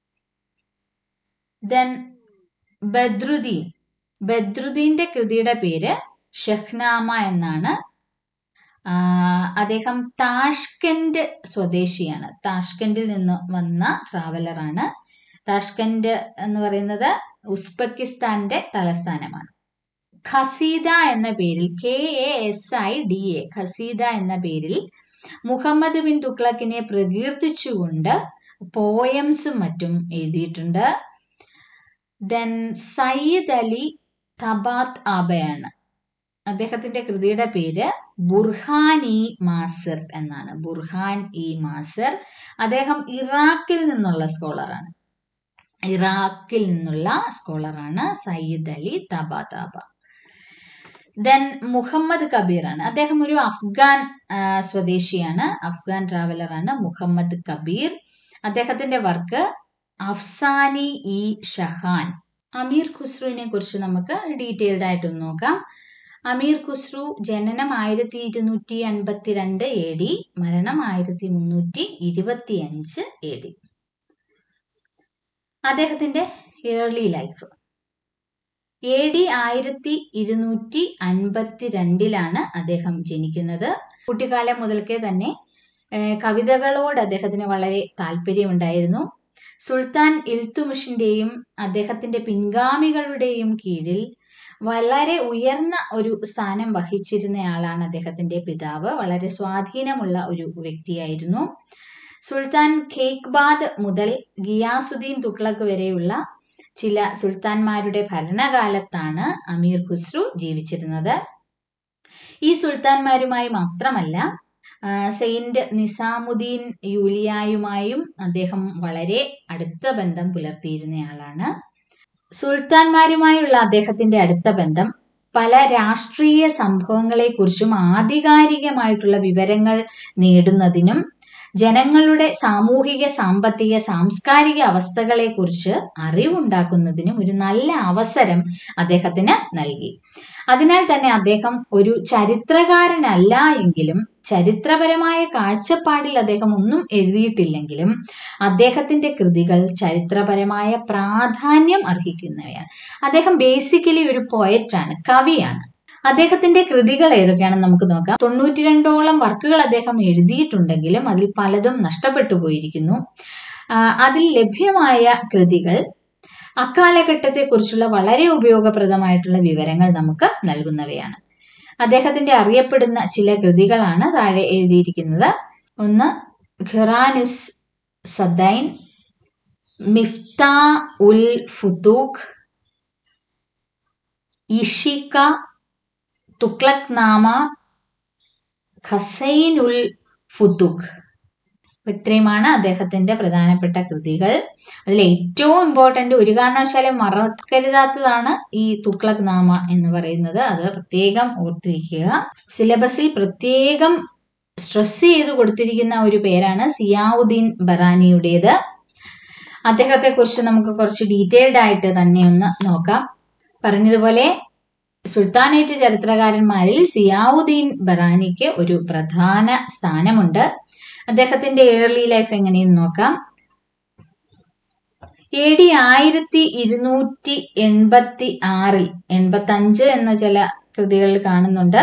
ദെൻ ബദ്രുദ്ദീൻ ബദ്രുദ്ദീന്റെ കൃതിയുടെ പേര് ഷഹ്നാമ എന്നാണ് ആ, അദ്ദേഹം താഷ്കന്റ് സ്വദേശിയാണ് താഷ്കന്റിൽ നിന്ന് വന്ന ട്രാവലറാണ് താഷ്കന്റ് എന്ന് പറയുന്നത് ഉസ്ബെക്കിസ്ഥാന്റെ തലസ്ഥാനമാണ് ഖസീദ എന്ന പേരിൽ K A S I D A Qasida എന്ന പേരിൽ മുഹമ്മദ് ബിൻ തുഗ്ലക്കിനെ പ്രകീർത്തിച്ചുകൊണ്ട് പോയംസും മറ്റും എഴുതിയിട്ടുണ്ട് ദെൻ സയ്യിദ് അലി തബാത്ത് ആബയാണ് അദ്ദേഹത്തിന്റെ കൃതിയുടെ പേര് ബുർഹാൻ ഇ മാസിർ എന്നാണ് ബുർഹാൻ ഇ മാസിർ അദ്ദേഹം ഇറാഖിൽ നിന്നുള്ള സ്കോളറാണ് ഇറാഖിൽ നിന്നുള്ള സ്കോളറാണ് സയ്യിദ് അലി തബാതാബ ദെൻ മുഹമ്മദ് കബീർ ആണ് അദ്ദേഹം ഒരു അഫ്ഗാൻ ആ, സ്വദേശിയാണ് അഫ്ഗാൻ ട്രാവലറാണ് മുഹമ്മദ് കബീർ അദ്ദേഹത്തിന്റെ വർക്ക് അഫ്സാനി ഇ ഷഹാൻ അമീർ ഖുസ്രുവിനെ കുറിച്ച് നമുക്ക് ഡീറ്റെയിൽഡ് ആയിട്ടൊന്ന് നോക്കാം അമീർ ഖുസ്രു ജനനം ആയിരത്തി ഇരുന്നൂറ്റി അൻപത്തിരണ്ട് എ ഡി മരണം ആയിരത്തി മുന്നൂറ്റി ഇരുപത്തി അഞ്ച് എ ഡി അദ്ദേഹത്തിന്റെ ഏർലി ലൈഫ് എ ഡി ആയിരത്തി ഇരുന്നൂറ്റി അൻപത്തി രണ്ടിലാണ് അദ്ദേഹം ജനിക്കുന്നത് കുട്ടിക്കാലം മുതൽക്കേ തന്നെ ഏഹ്, കവിതകളോട് അദ്ദേഹത്തിന് വളരെ താല്പര്യമുണ്ടായിരുന്നു സുൽത്താൻ ഇൽത്തുമിഷിന്റെയും അദ്ദേഹത്തിന്റെ പിൻഗാമികളുടെയും കീഴിൽ വളരെ ഉയർന്ന ഒരു സ്ഥാനം വഹിച്ചിരുന്നയാളാണ് അദ്ദേഹത്തിന്റെ പിതാവ് വളരെ സ്വാധീനമുള്ള ഒരു വ്യക്തിയായിരുന്നു സുൽത്താൻ ഖേക്ബാദ് മുതൽ ഗിയാസുദ്ദീൻ തുഗ്ലക് വരെയുള്ള ചില സുൽത്താൻമാരുടെ ഭരണകാലത്താണ് അമീർ ഖുസ്രു ജീവിച്ചിരുന്നത് ഈ സുൽത്താൻമാരുമായി മാത്രമല്ല ആ, സെയിന്റ് നിസാമുദ്ദീൻ യൂലിയായുമായും അദ്ദേഹം വളരെ അടുത്ത ബന്ധം പുലർത്തിയിരുന്നയാളാണ് സുൽത്താൻമാരുമായുള്ള അദ്ദേഹത്തിന്റെ അടുത്ത ബന്ധം പല രാഷ്ട്രീയ സംഭവങ്ങളെക്കുറിച്ചും ആധികാരികമായിട്ടുള്ള വിവരങ്ങൾ നേടുന്നതിനും ജനങ്ങളുടെ സാമൂഹിക സാമ്പത്തിക സാംസ്കാരിക അവസ്ഥകളെക്കുറിച്ച് അറിവുണ്ടാക്കുന്നതിനും ഒരു നല്ല അവസരം അദ്ദേഹത്തിന് നൽകി അതിനാൽ തന്നെ അദ്ദേഹം ഒരു ചരിത്രകാരനല്ല എങ്കിലും ചരിത്രപരമായ കാഴ്ചപ്പാടിൽ അദ്ദേഹം ഒന്നും എഴുതിയിട്ടില്ലെങ്കിലും അദ്ദേഹത്തിന്റെ കൃതികൾ ചരിത്രപരമായ പ്രാധാന്യം അർഹിക്കുന്നവയാണ് അദ്ദേഹം ബേസിക്കലി ഒരു പോയറ്റാണ് കവിയാണ് അദ്ദേഹത്തിന്റെ കൃതികൾ ഏതൊക്കെയാണെന്ന് നമുക്ക് നോക്കാം തൊണ്ണൂറ്റി രണ്ടോളം വർക്കുകൾ അദ്ദേഹം എഴുതിയിട്ടുണ്ടെങ്കിലും അതിൽ പലതും നഷ്ടപ്പെട്ടു പോയിരിക്കുന്നു ആ, അതിൽ ലഭ്യമായ കൃതികൾ അക്കാലഘട്ടത്തെക്കുറിച്ചുള്ള വളരെ ഉപയോഗപ്രദമായിട്ടുള്ള വിവരങ്ങൾ നമുക്ക് നൽകുന്നവയാണ് അദ്ദേഹത്തിന്റെ അറിയപ്പെടുന്ന ചില കൃതികളാണ് താഴെ എഴുതിയിരിക്കുന്നത് ഒന്ന് ഖിറാനിസ് സദൈൻ മിഫ്താ ഉൽ ഫുതൂഖ് ഇഷിക തുക്ലക് നാമ ഖസൈൻ ഉൽ ഫുതൂഖ് ഇത്രയുമാണ് അദ്ദേഹത്തിന്റെ പ്രധാനപ്പെട്ട കൃതികൾ അതിൽ ഏറ്റവും ഇമ്പോർട്ടന്റ് ഒരു കാരണവശാലും മറക്കരുതാത്തതാണ് ഈ തുക്ലക് നാമ എന്ന് പറയുന്നത് അത് പ്രത്യേകം ഓർത്തിരിക്കുക സിലബസിൽ പ്രത്യേകം സ്ട്രെസ് ചെയ്ത് കൊടുത്തിരിക്കുന്ന ഒരു പേരാണ് സിയാവുദ്ദീൻ ബറാനിയുടേത് അദ്ദേഹത്തെ കുറിച്ച് നമുക്ക് കുറച്ച് ഡീറ്റെയിൽഡ് ആയിട്ട് തന്നെ ഒന്ന് നോക്കാം പറഞ്ഞതുപോലെ സുൽത്താനേറ്റ് ചരിത്രകാരന്മാരിൽ സിയാവുദ്ദീൻ ബറാനിക്ക് ഒരു പ്രധാന സ്ഥാനമുണ്ട് അദ്ദേഹത്തിന്റെ ഏർലി ലൈഫ് എങ്ങനെയെന്ന് നോക്കാം എ ഡി ആയിരത്തി ഇരുന്നൂറ്റി എൺപത്തി ആറിൽ എൺപത്തി അഞ്ച് എന്ന ചില കൃതികളിൽ കാണുന്നുണ്ട്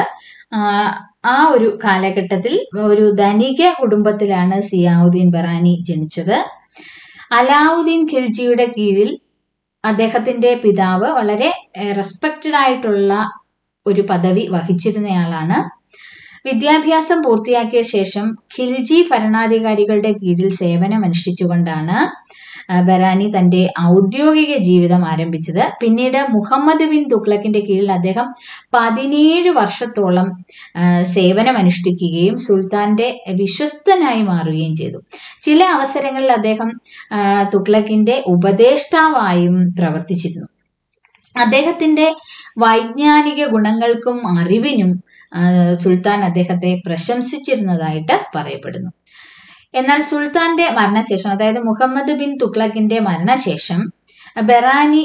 ആ ഒരു കാലഘട്ടത്തിൽ ഒരു ധനിക കുടുംബത്തിലാണ് സിയാവുദ്ദീൻ ബറാനി ജനിച്ചത് അലാവുദ്ദീൻ ഖിൽജിയുടെ കീഴിൽ അദ്ദേഹത്തിന്റെ പിതാവ് വളരെ റെസ്പെക്റ്റഡ് ആയിട്ടുള്ള ഒരു പദവി വഹിച്ചിരുന്നയാളാണ് വിദ്യാഭ്യാസം പൂർത്തിയാക്കിയ ശേഷം ഖിൽജി ഭരണാധികാരികളുടെ കീഴിൽ സേവനം അനുഷ്ഠിച്ചുകൊണ്ടാണ് ബറാനി തന്റെ ഔദ്യോഗിക ജീവിതം ആരംഭിച്ചത് പിന്നീട് മുഹമ്മദ് ബിൻ തുഗ്ലക്കിന്റെ കീഴിൽ അദ്ദേഹം പതിനേഴ് വർഷത്തോളം സേവനം അനുഷ്ഠിക്കുകയും സുൽത്താന്റെ വിശ്വസ്തനായി മാറുകയും ചെയ്തു ചില അവസരങ്ങളിൽ അദ്ദേഹം തുഗ്ലക്കിന്റെ ഉപദേഷ്ടാവായും പ്രവർത്തിച്ചിരുന്നു അദ്ദേഹത്തിന്റെ വൈജ്ഞാനിക ഗുണങ്ങൾക്കും അറിവിനും സുൽത്താൻ അദ്ദേഹത്തെ പ്രശംസിച്ചിരുന്നതായിട്ട് പറയപ്പെടുന്നു എന്നാൽ സുൽത്താന്റെ മരണശേഷം അതായത് മുഹമ്മദ് ബിൻ തുഗ്ലക്കിന്റെ മരണശേഷം ബറാനി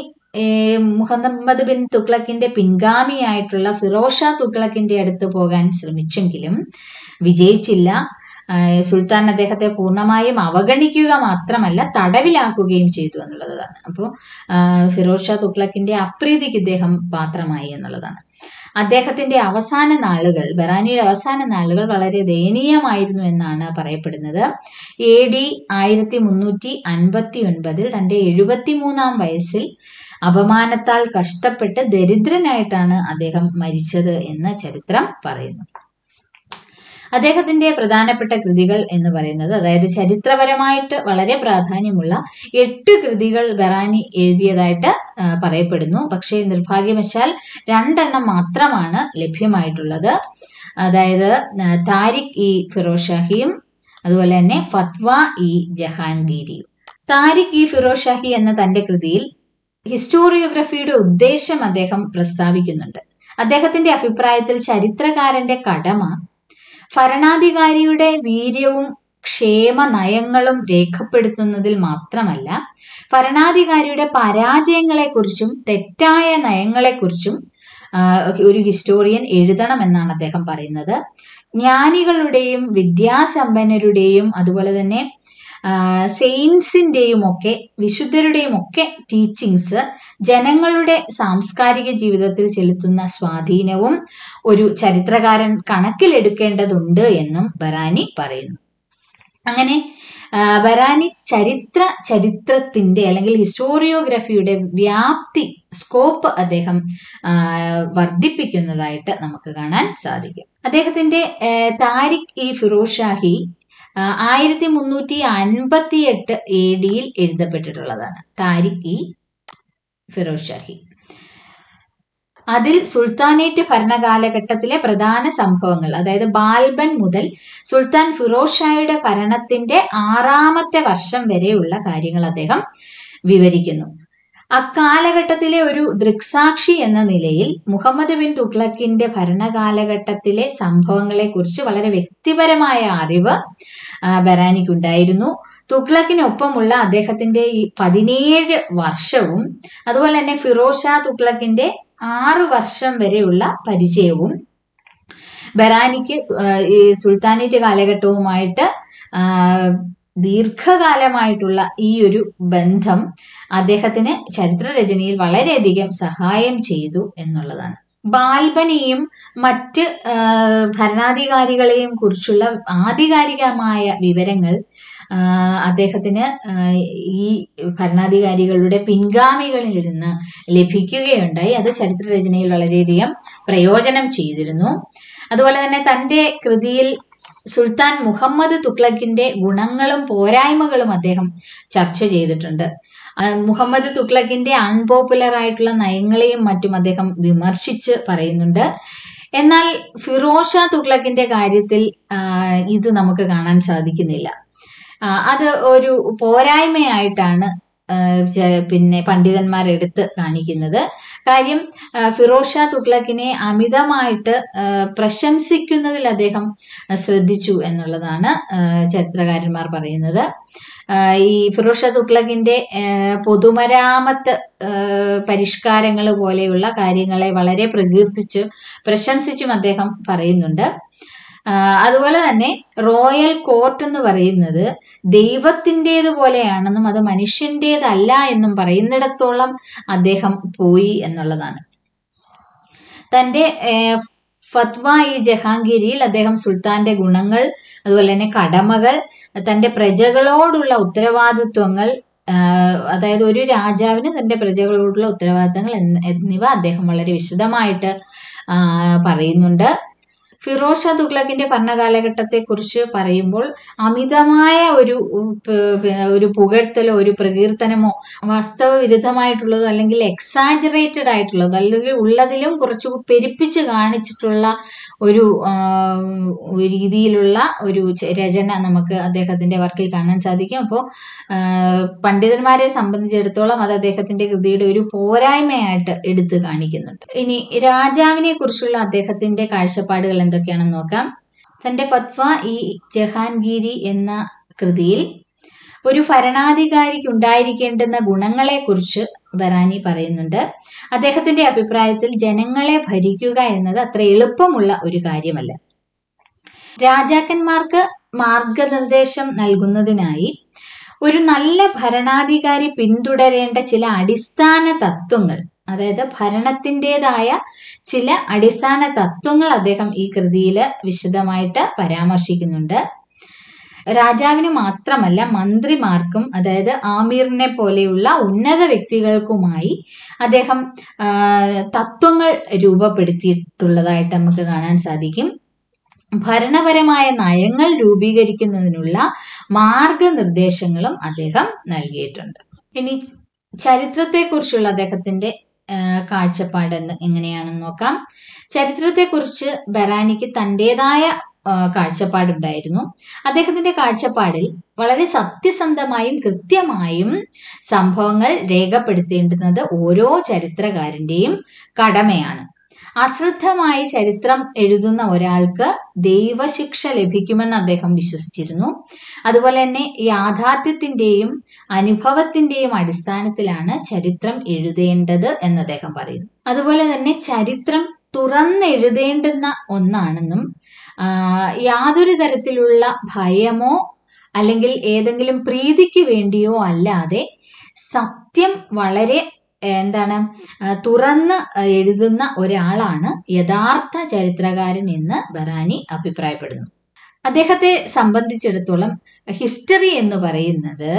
മുഹമ്മദ് ബിൻ തുഗ്ലക്കിന്റെ പിൻഗാമിയായിട്ടുള്ള ഫിറോഷ തുഗ്ലക്കിന്റെ അടുത്ത് പോകാൻ ശ്രമിച്ചെങ്കിലും വിജയിച്ചില്ല സുൽത്താൻ അദ്ദേഹത്തെ പൂർണ്ണമായും അവഗണിക്കുക മാത്രമല്ല തടവിലാക്കുകയും ചെയ്തു എന്നുള്ളതാണ് അപ്പോൾ ഫിറോസ് ഷാ തുഗ്ലക്കിന്റെ അപ്രീതിക്ക് ഇദ്ദേഹം പാത്രമായി എന്നുള്ളതാണ് അദ്ദേഹത്തിന്റെ അവസാന നാളുകൾ ബറാനിയുടെ അവസാന നാളുകൾ വളരെ ദയനീയമായിരുന്നു എന്നാണ് പറയപ്പെടുന്നത് എ ഡി ആയിരത്തി മുന്നൂറ്റി അൻപത്തി ഒൻപതിൽ തന്റെ എഴുപത്തിമൂന്നാം വയസ്സിൽ അപമാനത്താൽ കഷ്ടപ്പെട്ട് ദരിദ്രനായിട്ടാണ് അദ്ദേഹം മരിച്ചത് എന്ന് ചരിത്രം പറയുന്നു അദ്ദേഹത്തിന്റെ പ്രധാനപ്പെട്ട കൃതികൾ എന്ന് പറയുന്നത് അതായത് ചരിത്രപരമായിട്ട് വളരെ പ്രാധാന്യമുള്ള എട്ട് കൃതികൾ ബറാനി എഴുതിയതായിട്ട് പറയപ്പെടുന്നു പക്ഷേ നിർഭാഗ്യവശാൽ രണ്ടെണ്ണം മാത്രമാണ് ലഭ്യമായിട്ടുള്ളത് അതായത് താരിഖ് ഇ ഫിറോസ് ഷാഹിയും അതുപോലെ തന്നെ ഫത്വ ഇ ജഹാംഗീരിയും താരിഖ് ഇ ഫിറോസ് ഷാഹി എന്ന തന്റെ കൃതിയിൽ ഹിസ്റ്റോറിയോഗ്രഫിയുടെ ഉദ്ദേശം അദ്ദേഹം പ്രസ്താവിക്കുന്നുണ്ട് അദ്ദേഹത്തിന്റെ അഭിപ്രായത്തിൽ ചരിത്രകാരന്റെ കടമ ഭരണാധികാരിയുടെ വീര്യവും ക്ഷേമ നയങ്ങളും രേഖപ്പെടുത്തുന്നതിൽ മാത്രമല്ല ഭരണാധികാരിയുടെ പരാജയങ്ങളെക്കുറിച്ചും തെറ്റായ നയങ്ങളെക്കുറിച്ചും ഒരു ഹിസ്റ്റോറിയൻ എഴുതണമെന്നാണ് അദ്ദേഹം പറയുന്നത് ജ്ഞാനികളുടെയും വിദ്യാസമ്പന്നരുടെയും അതുപോലെ തന്നെ സെയിൻസിന്റെയും ഒക്കെ വിശുദ്ധരുടെയും ഒക്കെ ടീച്ചിങ്സ് ജനങ്ങളുടെ സാംസ്കാരിക ജീവിതത്തിൽ ചെലുത്തുന്ന സ്വാധീനവും ഒരു ചരിത്രകാരൻ കണക്കിലെടുക്കേണ്ടതുണ്ട് എന്നും ബറാനി പറയുന്നു അങ്ങനെ ബറാനി ചരിത്ര ചരിത്രത്തിന്റെ അല്ലെങ്കിൽ ഹിസ്റ്റോറിയോഗ്രഫിയുടെ വ്യാപ്തി സ്കോപ്പ് അദ്ദേഹം വർദ്ധിപ്പിക്കുന്നതായിട്ട് നമുക്ക് കാണാൻ സാധിക്കും അദ്ദേഹത്തിന്റെ താരിഖ് ഇ ഫിറോസ് ഷാഹി ആയിരത്തി മുന്നൂറ്റി അൻപത്തി എട്ട് എ ഡിയിൽ എഴുതപ്പെട്ടിട്ടുള്ളതാണ് താരിഖ് ഇ ഫിറോസ് ഷാഹി അതിൽ സുൽത്താനേറ്റ് ഭരണകാലഘട്ടത്തിലെ പ്രധാന സംഭവങ്ങൾ അതായത് ബാൽബൻ മുതൽ സുൽത്താൻ ഫിറോസ് ഷായുടെ ഭരണത്തിന്റെ ആറാമത്തെ വർഷം വരെയുള്ള കാര്യങ്ങൾ അദ്ദേഹം വിവരിക്കുന്നു അക്കാലഘട്ടത്തിലെ ഒരു ദൃക്സാക്ഷി എന്ന നിലയിൽ മുഹമ്മദ് ബിൻ തുഗ്ലക്കിന്റെ ഭരണകാലഘട്ടത്തിലെ സംഭവങ്ങളെക്കുറിച്ച് വളരെ വ്യക്തിപരമായ അറിവ് ബറാനിക്കുണ്ടായിരുന്നു തുഗ്ലക്കിനൊപ്പമുള്ള അദ്ദേഹത്തിന്റെ ഈ പതിനേഴ് വർഷവും അതുപോലെ തന്നെ ഫിറോസ് ഷാ തുഗ്ലക്കിന്റെ ആറ് വർഷം വരെയുള്ള പരിചയവും ബറാനിക്ക് ഈ സുൽത്താനേറ്റ് കാലഘട്ടവുമായിട്ട് ദീർഘകാലമായിട്ടുള്ള ഈ ഒരു ബന്ധം അദ്ദേഹത്തിന് ചരിത്രരചനയിൽ വളരെയധികം സഹായം ചെയ്തു എന്നുള്ളതാണ് ബാൽബനെയും മറ്റ് ഭരണാധികാരികളെയും കുറിച്ചുള്ള ആധികാരികമായ വിവരങ്ങൾ ആ, അദ്ദേഹത്തിന് ആ, ഈ ഭരണാധികാരികളുടെ പിൻഗാമികളിൽ നിന്ന് ലഭിക്കുകയുണ്ടായി അത് ചരിത്രരചനയിൽ വളരെയധികം പ്രയോജനം ചെയ്തിരുന്നു അതുപോലെ തന്നെ തന്റെ കൃതിയിൽ സുൽത്താൻ മുഹമ്മദ് തുഗ്ലക്കിന്റെ ഗുണങ്ങളും പോരായ്മകളും അദ്ദേഹം ചർച്ച ചെയ്തിട്ടുണ്ട് ആ, മുഹമ്മദ് തുഗ്ലക്കിന്റെ അൺപോപ്പുലർ ആയിട്ടുള്ള നയങ്ങളെയും മറ്റും അദ്ദേഹം വിമർശിച്ച് പറയുന്നുണ്ട് എന്നാൽ ഫിറോഷ തുഗ്ലക്കിന്റെ കാര്യത്തിൽ ആ, ഇത് നമുക്ക് കാണാൻ സാധിക്കുന്നില്ല ആ, അത് ഒരു പോരായ്മയായിട്ടാണ് ആ, ചെ- പിന്നെ പണ്ഡിതന്മാർ എടുത്ത് കാണിക്കുന്നത് കാര്യം ആ, ഫിറോസ് ഷാ തുഗ്ലക്കിനെ അമിതമായിട്ട് ആ, പ്രശംസിക്കുന്നതിൽ അദ്ദേഹം ആ, ശ്രദ്ധിച്ചു എന്നുള്ളതാണ് ആ, ചരിത്രകാരന്മാർ പറയുന്നത് ആ, ഈ ഫിറോസ് ഷാ തുഗ്ലക്കിന്റെ ആ, പൊതുമരാമത്ത് പരിഷ്കാരങ്ങൾ പോലെയുള്ള കാര്യങ്ങളെ വളരെ പ്രകീർത്തിച്ച് പ്രശംസിച്ചും അദ്ദേഹം പറയുന്നുണ്ട് ആ, അതുപോലെ തന്നെ റോയൽ കോർട്ട് എന്ന് പറയുന്നത് ദൈവത്തിൻ്റെത് പോലെയാണെന്നും അത് മനുഷ്യൻ്റെതല്ല എന്നും പറയുന്നിടത്തോളം അദ്ദേഹം പോയി എന്നുള്ളതാണ് തന്റെ ഏർ, ഫത്വ ഈ ജഹാംഗീരിയിൽ അദ്ദേഹം സുൽത്താന്റെ ഗുണങ്ങൾ അതുപോലെ തന്നെ കടമകൾ തന്റെ പ്രജകളോടുള്ള ഉത്തരവാദിത്വങ്ങൾ ആഹ് അതായത് ഒരു രാജാവിന് തന്റെ പ്രജകളോടുള്ള ഉത്തരവാദിത്തങ്ങൾ എന്ന് എന്നിവ അദ്ദേഹം വളരെ വിശദമായിട്ട് ആഹ് പറയുന്നുണ്ട് ഫിറോസ് ഷാ തുഗ്ലക്കിന്റെ ഭരണകാലഘട്ടത്തെ കുറിച്ച് പറയുമ്പോൾ അമിതമായ ഒരു ഉം, പ്- പ്- ഒരു പുകഴ്ത്തലോ ഒരു പ്രകീർത്തനമോ വാസ്തവ വിരുദ്ധമായിട്ടുള്ളതോ അല്ലെങ്കിൽ എക്സാജറേറ്റഡ് ആയിട്ടുള്ളതോ അല്ലെങ്കിൽ ഉള്ളതിലും കുറച്ച് പെരുപ്പിച്ച് കാണിച്ചിട്ടുള്ള ഒരു ആ, ഒരു രീതിയിലുള്ള ഒരു ച- രചന നമുക്ക് അദ്ദേഹത്തിന്റെ വർക്കിൽ കാണാൻ സാധിക്കും അപ്പോൾ പണ്ഡിതന്മാരെ സംബന്ധിച്ചിടത്തോളം അത് അദ്ദേഹത്തിന്റെ കൃതിയുടെ ഒരു പോരായ്മയായിട്ട് എടുത്തു കാണിക്കുന്നുണ്ട് ഇനി രാജാവിനെ കുറിച്ചുള്ള അദ്ദേഹത്തിന്റെ കാഴ്ചപ്പാടുകൾ എന്തൊക്കെയാണെന്ന് നോക്കാം തന്റെ ഫത്വ ഈ ജഹാൻഗീരി എന്ന കൃതിയിൽ ഒരു ഭരണാധികാരിക്ക് ഉണ്ടായിരിക്കേണ്ടുന്ന ഗുണങ്ങളെക്കുറിച്ച് ബറാനി പറയുന്നുണ്ട് അദ്ദേഹത്തിന്റെ അഭിപ്രായത്തിൽ ജനങ്ങളെ ഭരിക്കുക എന്നത് അത്ര എളുപ്പമുള്ള ഒരു കാര്യമല്ല രാജാക്കന്മാർക്ക് മാർഗനിർദ്ദേശം നൽകുന്നതിനായി ഒരു നല്ല ഭരണാധികാരി പിന്തുടരേണ്ട ചില അടിസ്ഥാന തത്വങ്ങൾ അതായത് ഭരണത്തിൻ്റെതായ ചില അടിസ്ഥാന തത്വങ്ങൾ അദ്ദേഹം ഈ കൃതിയിൽ വിശദമായിട്ട് പരാമർശിക്കുന്നുണ്ട് രാജാവിന് മാത്രമല്ല മന്ത്രിമാർക്കും അതായത് ആമീറിനെ പോലെയുള്ള ഉന്നത വ്യക്തികൾക്കുമായി അദ്ദേഹം ആ, തത്വങ്ങൾ രൂപപ്പെടുത്തിയിട്ടുള്ളതായിട്ട് നമുക്ക് കാണാൻ സാധിക്കും ഭരണപരമായ നയങ്ങൾ രൂപീകരിക്കുന്നതിനുള്ള മാർഗനിർദ്ദേശങ്ങളും അദ്ദേഹം നൽകിയിട്ടുണ്ട് ഇനി ചരിത്രത്തെക്കുറിച്ചുള്ള അദ്ദേഹത്തിന്റെ ആ, കാഴ്ചപ്പാട് എന്ന് എങ്ങനെയാണെന്ന് നോക്കാം ചരിത്രത്തെക്കുറിച്ച് ബറാനിക്ക് തൻ്റെതായ ആ, കാഴ്ചപ്പാടുണ്ടായിരുന്നു അദ്ദേഹത്തിന്റെ കാഴ്ചപ്പാടിൽ വളരെ സത്യസന്ധമായും കൃത്യമായും സംഭവങ്ങൾ രേഖപ്പെടുത്തേണ്ടുന്നത് ഓരോ ചരിത്രകാരന്റെയും കടമയാണ് അശ്രദ്ധമായി ചരിത്രം എഴുതുന്ന ഒരാൾക്ക് ദൈവശിക്ഷ ലഭിക്കുമെന്ന് അദ്ദേഹം വിശ്വസിച്ചിരുന്നു അതുപോലെ തന്നെ യാഥാർത്ഥ്യത്തിന്റെയും അനുഭവത്തിന്റെയും അടിസ്ഥാനത്തിലാണ് ചരിത്രം എഴുതേണ്ടത് എന്ന് അദ്ദേഹം പറയുന്നു അതുപോലെ തന്നെ ചരിത്രം തുറന്നെഴുതേണ്ടുന്ന ഒന്നാണെന്നും ആ, യാതൊരു തരത്തിലുള്ള ഭയമോ അല്ലെങ്കിൽ ഏതെങ്കിലും പ്രീതിക്ക് വേണ്ടിയോ അല്ലാതെ സത്യം വളരെ ഏഹ്, എന്താണ് ആ, തുറന്ന് എഴുതുന്ന ഒരാളാണ് യഥാർത്ഥ ചരിത്രകാരൻ എന്ന് ബറാനി അഭിപ്രായപ്പെടുന്നു അദ്ദേഹത്തെ സംബന്ധിച്ചിടത്തോളം ഹിസ്റ്ററി എന്ന് പറയുന്നത്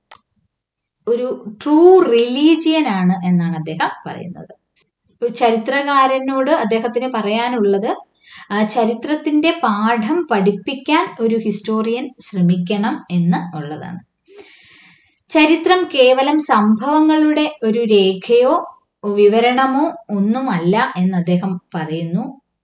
ഒരു ട്രൂ റിലീജിയൻ ആണ് എന്നാണ് അദ്ദേഹം പറയുന്നത് ഒരു ചരിത്രകാരനോട് അദ്ദേഹത്തിന് പറയാനുള്ളത് ആ, ചരിത്രത്തിന്റെ പാഠം പഠിപ്പിക്കാൻ ഒരു ഹിസ്റ്റോറിയൻ ശ്രമിക്കണം എന്ന് ഉള്ളതാണ് ചരിത്രം കേവലം സംഭവങ്ങളുടെ ഒരു രേഖയോ വിവരണമോ ഒന്നുമല്ല എന്ന് അദ്ദേഹം പറയുന്നു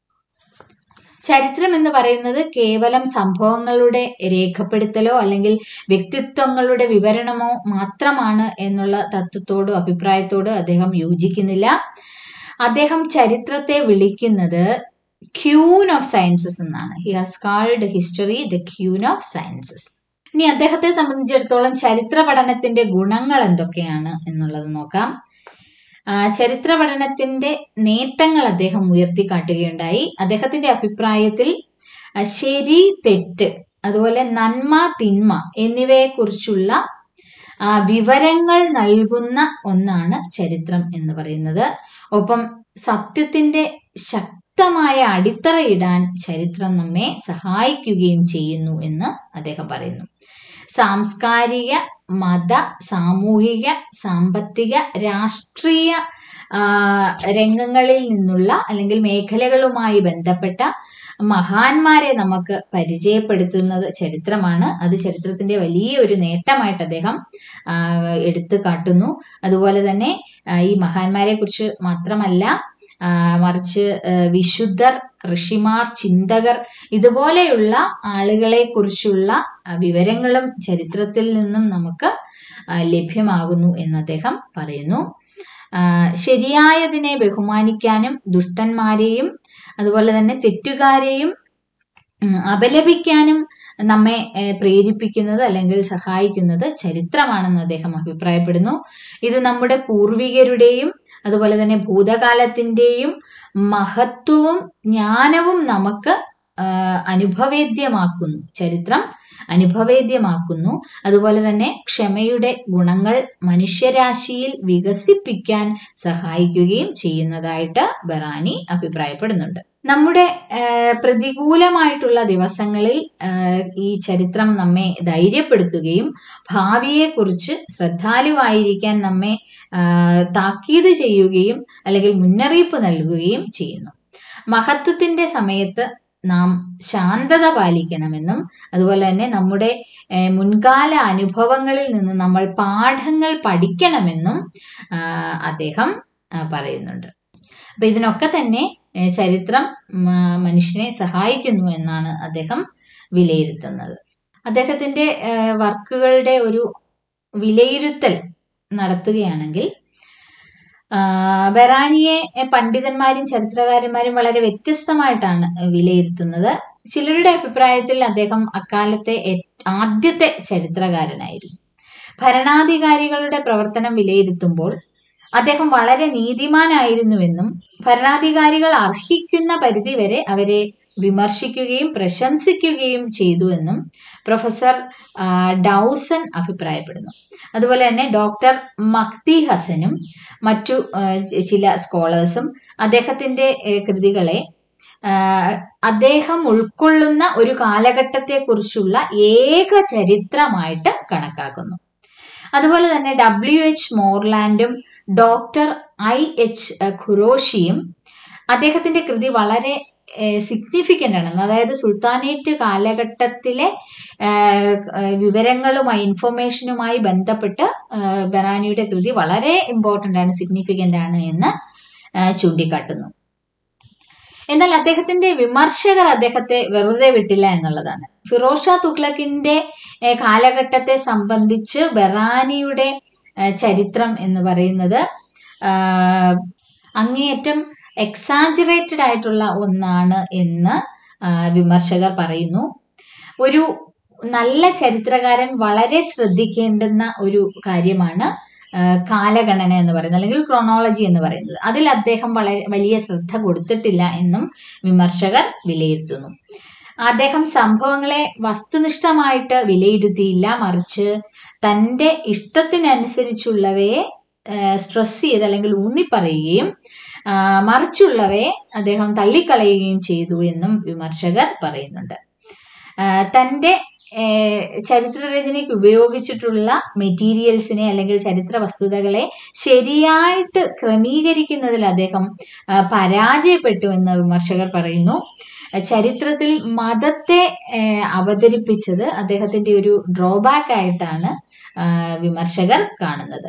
ചരിത്രം എന്ന് പറയുന്നത് കേവലം സംഭവങ്ങളുടെ രേഖപ്പെടുത്തലോ അല്ലെങ്കിൽ വ്യക്തിത്വങ്ങളുടെ വിവരണമോ മാത്രമാണ് എന്നുള്ള തത്വത്തോടും അഭിപ്രായത്തോടും അദ്ദേഹം യോജിക്കുന്നില്ല അദ്ദേഹം ചരിത്രത്തെ വിളിക്കുന്നത് ക്യൂൻ ഓഫ് സയൻസസ് എന്നാണ് he has called history the queen of sciences ഇനി അദ്ദേഹത്തെ സംബന്ധിച്ചിടത്തോളം ചരിത്ര പഠനത്തിന്റെ ഗുണങ്ങൾ എന്തൊക്കെയാണ് എന്നുള്ളത് നോക്കാം ആ, ചരിത്ര പഠനത്തിന്റെ നേട്ടങ്ങൾ അദ്ദേഹം ഉയർത്തിക്കാട്ടുകയുണ്ടായി അദ്ദേഹത്തിന്റെ അഭിപ്രായത്തിൽ ആ, ശരി തെറ്റ് അതുപോലെ നന്മ തിന്മ എന്നിവയെക്കുറിച്ചുള്ള ആ, വിവരങ്ങൾ നൽകുന്ന ഒന്നാണ് ചരിത്രം എന്ന് പറയുന്നത് ഒപ്പം സത്യത്തിന്റെ ശക്തമായ അടിത്തറയിടാൻ ചരിത്രം നമ്മെ സഹായിക്കുകയും ചെയ്യുന്നു എന്ന് അദ്ദേഹം പറയുന്നു സാംസ്കാരിക മത സാമൂഹിക സാമ്പത്തിക രാഷ്ട്രീയ ആ, രംഗങ്ങളിൽ നിന്നുള്ള അല്ലെങ്കിൽ മേഖലകളുമായി ബന്ധപ്പെട്ട മഹാന്മാരെ നമുക്ക് പരിചയപ്പെടുത്തുന്നത് ചരിത്രമാണ് അത് ചരിത്രത്തിന്റെ വലിയ ഒരു നേട്ടമായിട്ട് അദ്ദേഹം ആ, എടുത്തു കാട്ടുന്നു അതുപോലെ തന്നെ ആ, ഈ മഹാന്മാരെ കുറിച്ച് മാത്രമല്ല ആ, മറിച്ച് ആ, വിശുദ്ധർ ഋഷിമാർ ചിന്തകർ ഇതുപോലെയുള്ള ആളുകളെ കുറിച്ചുള്ള വിവരങ്ങളും ചരിത്രത്തിൽ നിന്നും നമുക്ക് ആ, ലഭ്യമാകുന്നു എന്ന് അദ്ദേഹം പറയുന്നു ആ, ശരിയായതിനെ ബഹുമാനിക്കാനും ദുഷ്ടന്മാരെയും അതുപോലെ തന്നെ തെറ്റുകാരെയും ഉം, അപലപിക്കാനും നമ്മെ ഏഹ്, പ്രേരിപ്പിക്കുന്നത് അല്ലെങ്കിൽ സഹായിക്കുന്നത് ചരിത്രമാണെന്ന് അദ്ദേഹം അഭിപ്രായപ്പെടുന്നു ഇത് നമ്മുടെ പൂർവികരുടെയും അതുപോലെ തന്നെ ഭൂതകാലത്തിന്റെയും മഹത്വവും ജ്ഞാനവും നമുക്ക് ആ, അനുഭവേദ്യമാക്കുന്നു ചരിത്രം അനുഭവേദ്യമാക്കുന്നു അതുപോലെ തന്നെ ക്ഷമയുടെ ഗുണങ്ങൾ മനുഷ്യരാശിയിൽ വികസിപ്പിക്കാൻ സഹായിക്കുകയും ചെയ്യുന്നതായിട്ട് ബറാനി അഭിപ്രായപ്പെടുന്നുണ്ട് നമ്മുടെ ആ, പ്രതികൂലമായിട്ടുള്ള ദിവസങ്ങളിൽ ആ, ഈ ചരിത്രം നമ്മെ ധൈര്യപ്പെടുത്തുകയും ഭാവിയെക്കുറിച്ച് ശ്രദ്ധാലുവായിരിക്കാൻ നമ്മെ ആ, താക്കീത് ചെയ്യുകയും അല്ലെങ്കിൽ മുന്നറിയിപ്പ് നൽകുകയും ചെയ്യുന്നു മഹത്വത്തിന്റെ സമയത്ത് നാം ശാന്തത പാലിക്കണമെന്നും അതുപോലെ തന്നെ നമ്മുടെ ഏഹ്, മുൻകാല അനുഭവങ്ങളിൽ നിന്ന് നമ്മൾ പാഠങ്ങൾ പഠിക്കണമെന്നും ആ, അദ്ദേഹം ആ, പറയുന്നുണ്ട് അപ്പൊ ഇതിനൊക്കെ തന്നെ ഏഹ്, ചരിത്രം ഉം, ആ, മനുഷ്യനെ സഹായിക്കുന്നു എന്നാണ് അദ്ദേഹം വിലയിരുത്തുന്നത് അദ്ദേഹത്തിന്റെ ഏഹ്, വർക്കുകളുടെ ഒരു വിലയിരുത്തൽ നടത്തുകയാണെങ്കിൽ ആ, ബെറാനിയെ പണ്ഡിതന്മാരും ചരിത്രകാരന്മാരും വളരെ വ്യത്യസ്തമായിട്ടാണ് വിലയിരുത്തുന്നത് ചിലരുടെ അഭിപ്രായത്തിൽ അദ്ദേഹം അക്കാലത്തെ ഏ- ആദ്യത്തെ ചരിത്രകാരനായിരുന്നു ഭരണാധികാരികളുടെ പ്രവർത്തനം വിലയിരുത്തുമ്പോൾ അദ്ദേഹം വളരെ നീതിമാനായിരുന്നുവെന്നും ഭരണാധികാരികൾ അർഹിക്കുന്ന പരിധിവരെ അവരെ വിമർശിക്കുകയും പ്രശംസിക്കുകയും ചെയ്തുവെന്നും പ്രൊഫസർ ആ, ഡൗസൺ അഭിപ്രായപ്പെടുന്നു അതുപോലെ തന്നെ ഡോക്ടർ മക്തി ഹസനും മറ്റു ആ, ചില സ്കോളേഴ്സും അദ്ദേഹത്തിന്റെ ഏ, കൃതികളെ ആ, അദ്ദേഹം ഉൾക്കൊള്ളുന്ന ഒരു കാലഘട്ടത്തെക്കുറിച്ചുള്ള ഏക ചരിത്രമായിട്ട് കണക്കാക്കുന്നു അതുപോലെ തന്നെ ഡബ്ല്യു എച്ച് മോർലാൻഡും ഡോക്ടർ ഐ എച്ച് ഖുറോഷിയും അദ്ദേഹത്തിന്റെ കൃതി വളരെ സിഗ്നിഫിക്കൻ്റ് ആണ് അതായത് സുൽത്താനേറ്റ് കാലഘട്ടത്തിലെ ആ, ആ, വിവരങ്ങളുമായി ഇൻഫർമേഷനുമായി ബന്ധപ്പെട്ട് ആ, ബെറാനിയുടെ കൃതി വളരെ ഇമ്പോർട്ടൻ്റ് ആണ് സിഗ്നിഫിക്കൻ്റ് ആണ് എന്ന് ആ, ചൂണ്ടിക്കാട്ടുന്നു എന്നാൽ അദ്ദേഹത്തിന്റെ വിമർശകർ അദ്ദേഹത്തെ വെറുതെ വിട്ടില്ല എന്നുള്ളതാണ് ഫിറോഷ തുഗ്ലക്കിന്റെ ഏഹ്, കാലഘട്ടത്തെ സംബന്ധിച്ച് ബെറാനിയുടെ ഏഹ്, ചരിത്രം എന്ന് പറയുന്നത് ആഹ്, അങ്ങേയറ്റം എക്സാജറേറ്റഡ് ആയിട്ടുള്ള ഒന്നാണ് എന്ന് ആഹ്, വിമർശകർ പറയുന്നു ഒരു നല്ല ചരിത്രകാരൻ വളരെ ശ്രദ്ധിക്കേണ്ടുന്ന ഒരു കാര്യമാണ് ആഹ്, കാലഗണന എന്ന് പറയുന്നത് അല്ലെങ്കിൽ ക്രോണോളജി എന്ന് പറയുന്നത് അതിൽ അദ്ദേഹം വളരെ വലിയ ശ്രദ്ധ കൊടുത്തിട്ടില്ല എന്നും വിമർശകർ വിലയിരുത്തുന്നു അദ്ദേഹം സംഭവങ്ങളെ വസ്തുനിഷ്ഠമായിട്ട് വിലയിരുത്തിയില്ല മറിച്ച് തൻ്റെ ഇഷ്ടത്തിനനുസരിച്ചുള്ളവയെ സ്ട്രെസ് ചെയ്ത് അല്ലെങ്കിൽ ഊന്നിപ്പറയുകയും ആ, മറിച്ചുള്ളവയെ അദ്ദേഹം തള്ളിക്കളയുകയും ചെയ്തു എന്നും വിമർശകർ പറയുന്നുണ്ട് ആ, തൻ്റെ ഏഹ്, ചരിത്രരചനയ്ക്ക് ഉപയോഗിച്ചിട്ടുള്ള മെറ്റീരിയൽസിനെ അല്ലെങ്കിൽ ചരിത്ര വസ്തുതകളെ ശരിയായിട്ട് ക്രമീകരിക്കുന്നതിൽ അദ്ദേഹം ആ, പരാജയപ്പെട്ടു എന്ന് വിമർശകർ പറയുന്നു ചരിത്രത്തിൽ മതത്തെ ഏഹ്, അവതരിപ്പിച്ചത് അദ്ദേഹത്തിന്റെ ഒരു ഡ്രോബാക്ക് ആയിട്ടാണ് ആ, വിമർശകർ കാണുന്നത്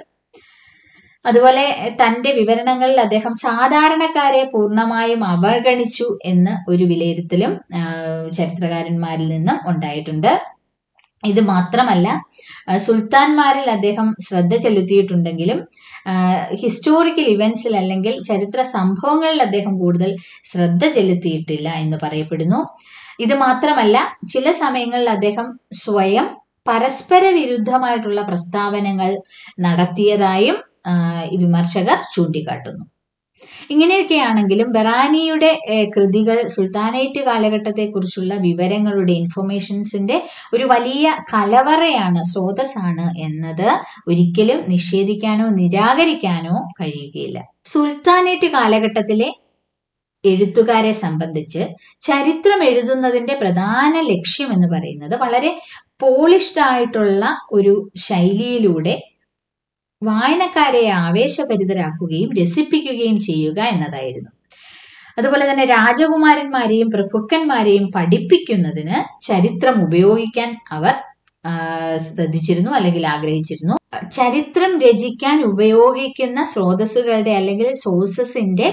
അതുപോലെ തന്റെ വിവരണങ്ങളിൽ അദ്ദേഹം സാധാരണക്കാരെ പൂർണ്ണമായും അവഗണിച്ചു എന്ന് ഒരു വിലയിരുത്തലും ആ, ചരിത്രകാരന്മാരിൽ നിന്നും ഉണ്ടായിട്ടുണ്ട് ഇത് മാത്രമല്ല ആ, സുൽത്താൻമാരിൽ അദ്ദേഹം ശ്രദ്ധ ചെലുത്തിയിട്ടുണ്ടെങ്കിലും ഹിസ്റ്റോറിക്കൽ ഇവന്റ്സിൽ അല്ലെങ്കിൽ ചരിത്ര സംഭവങ്ങളിൽ അദ്ദേഹം കൂടുതൽ ശ്രദ്ധ ചെലുത്തിയിട്ടില്ല എന്ന് പറയപ്പെടുന്നു ഇത് മാത്രമല്ല ചില സമയങ്ങളിൽ അദ്ദേഹം സ്വയം പരസ്പര വിരുദ്ധമായിട്ടുള്ള പ്രസ്താവനകൾ നടത്തിയതായും ആ, ഈ വിമർശകർ ചൂണ്ടിക്കാട്ടുന്നു ഇങ്ങനെയൊക്കെയാണെങ്കിലും ബെറാനിയുടെ ഏഹ്, കൃതികൾ സുൽത്താനേറ്റ് കാലഘട്ടത്തെക്കുറിച്ചുള്ള വിവരങ്ങളുടെ ഇൻഫർമേഷൻസിന്റെ ഒരു വലിയ കലവറയാണ് സ്രോതസ്സാണ് എന്നത് ഒരിക്കലും നിഷേധിക്കാനോ നിരാകരിക്കാനോ കഴിയുകയില്ല സുൽത്താനേറ്റ് കാലഘട്ടത്തിലെ എഴുത്തുകാരെ സംബന്ധിച്ച് ചരിത്രം എഴുതുന്നതിന്റെ പ്രധാന ലക്ഷ്യം എന്ന് പറയുന്നത് വളരെ പോളിഷ്ഡ് ആയിട്ടുള്ള ഒരു ശൈലിയിലൂടെ വായനക്കാരെ ആവേശഭരിതരാക്കുകയും രസിപ്പിക്കുകയും ചെയ്യുക എന്നതായിരുന്നു അതുപോലെ തന്നെ രാജകുമാരന്മാരെയും പ്രഭുക്കന്മാരെയും പഠിപ്പിക്കുന്നതിന് ചരിത്രം ഉപയോഗിക്കാൻ അവർ ആ, ശ്രദ്ധിച്ചിരുന്നു അല്ലെങ്കിൽ ആഗ്രഹിച്ചിരുന്നു ചരിത്രം രചിക്കാൻ ഉപയോഗിക്കുന്ന സ്രോതസ്സുകളുടെ അല്ലെങ്കിൽ സോഴ്സസിന്റെ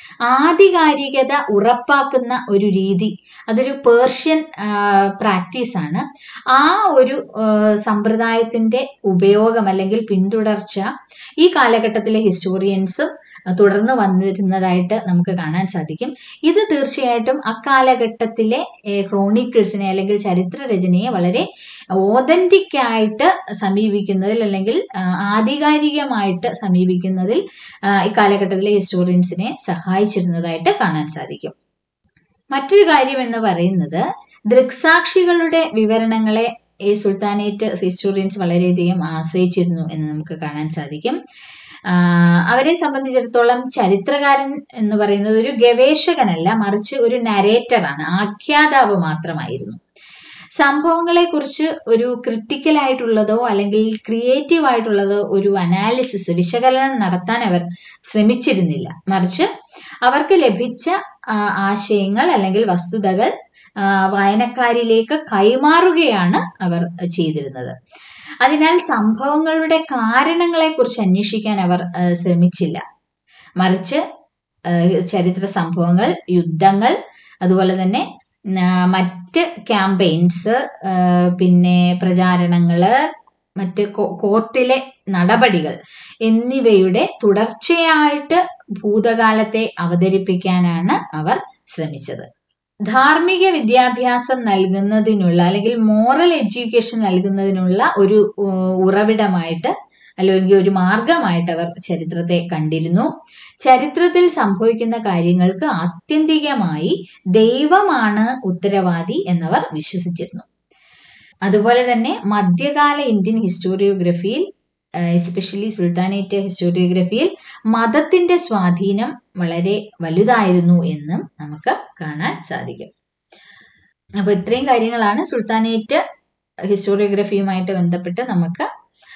ആധികാരികത ഉറപ്പാക്കുന്ന ഒരു രീതി അതൊരു പേർഷ്യൻ പ്രാക്ടീസ് ആണ് ആ ഒരു ആ, സമ്പ്രദായത്തിന്റെ ഉപയോഗം അല്ലെങ്കിൽ പിന്തുടർച്ച ഈ കാലഘട്ടത്തിലെ ഹിസ്റ്റോറിയൻസും തുടർന്ന് വന്നിരുന്നതായിട്ട് നമുക്ക് കാണാൻ സാധിക്കും ഇത് തീർച്ചയായിട്ടും അക്കാലഘട്ടത്തിലെ ക്രോണിക്കിൾസിനെ അല്ലെങ്കിൽ ചരിത്ര രചനയെ വളരെ ഓതന്റിക് ആയിട്ട് സമീപിക്കുന്നതിൽ അല്ലെങ്കിൽ ആ, ആധികാരികമായിട്ട് സമീപിക്കുന്നതിൽ ആ, ഈ കാലഘട്ടത്തിലെ ഹിസ്റ്റോറിയൻസിനെ സഹായിച്ചിരുന്നതായിട്ട് കാണാൻ സാധിക്കും മറ്റൊരു കാര്യം എന്ന് പറയുന്നത് ദൃക്സാക്ഷികളുടെ വിവരണങ്ങളെ ഈ സുൽത്താനേറ്റ് ഹിസ്റ്റോറിയൻസ് വളരെയധികം ആശ്രയിച്ചിരുന്നു എന്ന് നമുക്ക് കാണാൻ സാധിക്കും ആ, അവരെ സംബന്ധിച്ചിടത്തോളം ചരിത്രകാരൻ എന്ന് പറയുന്നത് ഒരു ഗവേഷകനല്ല മറിച്ച് ഒരു നരേറ്ററാണ് ആഖ്യാതാവ് മാത്രമായിരുന്നു സംഭവങ്ങളെ കുറിച്ച് ഒരു ക്രിട്ടിക്കൽ ആയിട്ടുള്ളതോ അല്ലെങ്കിൽ ക്രിയേറ്റീവ് ആയിട്ടുള്ളതോ ഒരു അനാലിസിസ് വിശകലനം നടത്താൻ അവർ ശ്രമിച്ചിരുന്നില്ല മറിച്ച് അവർക്ക് ലഭിച്ച ആ, ആശയങ്ങൾ അല്ലെങ്കിൽ വസ്തുതകൾ ആ, വായനക്കാരിലേക്ക് കൈമാറുകയാണ് അവർ ചെയ്തിരുന്നത് അതിനാൽ സംഭവങ്ങളുടെ കാരണങ്ങളെ കുറിച്ച് അന്വേഷിക്കാൻ അവർ ആ, ശ്രമിച്ചില്ല മറിച്ച് ആ, ചരിത്ര സംഭവങ്ങൾ യുദ്ധങ്ങൾ അതുപോലെ തന്നെ ആ, മറ്റ് ക്യാമ്പയിൻസ് പിന്നെ പ്രചാരണങ്ങള് മറ്റ് കോ- കോർട്ടിലെ നടപടികൾ എന്നിവയുടെ തുടർച്ചയായിട്ട് ഭൂതകാലത്തെ അവതരിപ്പിക്കാനാണ് അവർ ശ്രമിച്ചത് ധാർമ്മിക വിദ്യാഭ്യാസം നൽകുന്നതിനുള്ള അല്ലെങ്കിൽ മോറൽ എഡ്യൂക്കേഷൻ നൽകുന്നതിനുള്ള ഒരു ഉ- ഉറവിടമായിട്ട് അല്ലെങ്കിൽ ഒരു മാർഗമായിട്ട് അവർ ചരിത്രത്തെ കണ്ടിരുന്നു ചരിത്രത്തിൽ സംഭവിക്കുന്ന കാര്യങ്ങൾക്ക് ആത്യന്തികമായി ദൈവമാണ് ഉത്തരവാദി എന്നവർ വിശ്വസിച്ചിരുന്നു അതുപോലെ തന്നെ മധ്യകാല ഇന്ത്യൻ ഹിസ്റ്റോറിയോഗ്രഫിയിൽ എസ്പെഷ്യലി സുൽത്താനേറ്റ് ഹിസ്റ്റോറിയോഗ്രഫിയിൽ മതത്തിന്റെ സ്വാധീനം വളരെ വലുതായിരുന്നു എന്നും നമുക്ക് കാണാൻ സാധിക്കും അപ്പൊ ഇത്രയും കാര്യങ്ങളാണ് സുൽത്താനേറ്റ് ഹിസ്റ്റോറിയോഗ്രഫിയുമായിട്ട് ബന്ധപ്പെട്ട് നമുക്ക്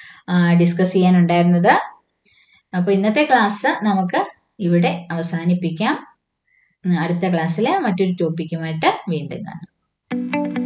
ഡിസ്കസ് ചെയ്യാനുണ്ടായിരുന്നത് അപ്പൊ ഇന്നത്തെ ക്ലാസ് നമുക്ക് ഇവിടെ അവസാനിപ്പിക്കാം അടുത്ത ക്ലാസ്സിൽ മറ്റൊരു ടോപ്പിക്കുമായിട്ട് വീണ്ടും കാണാം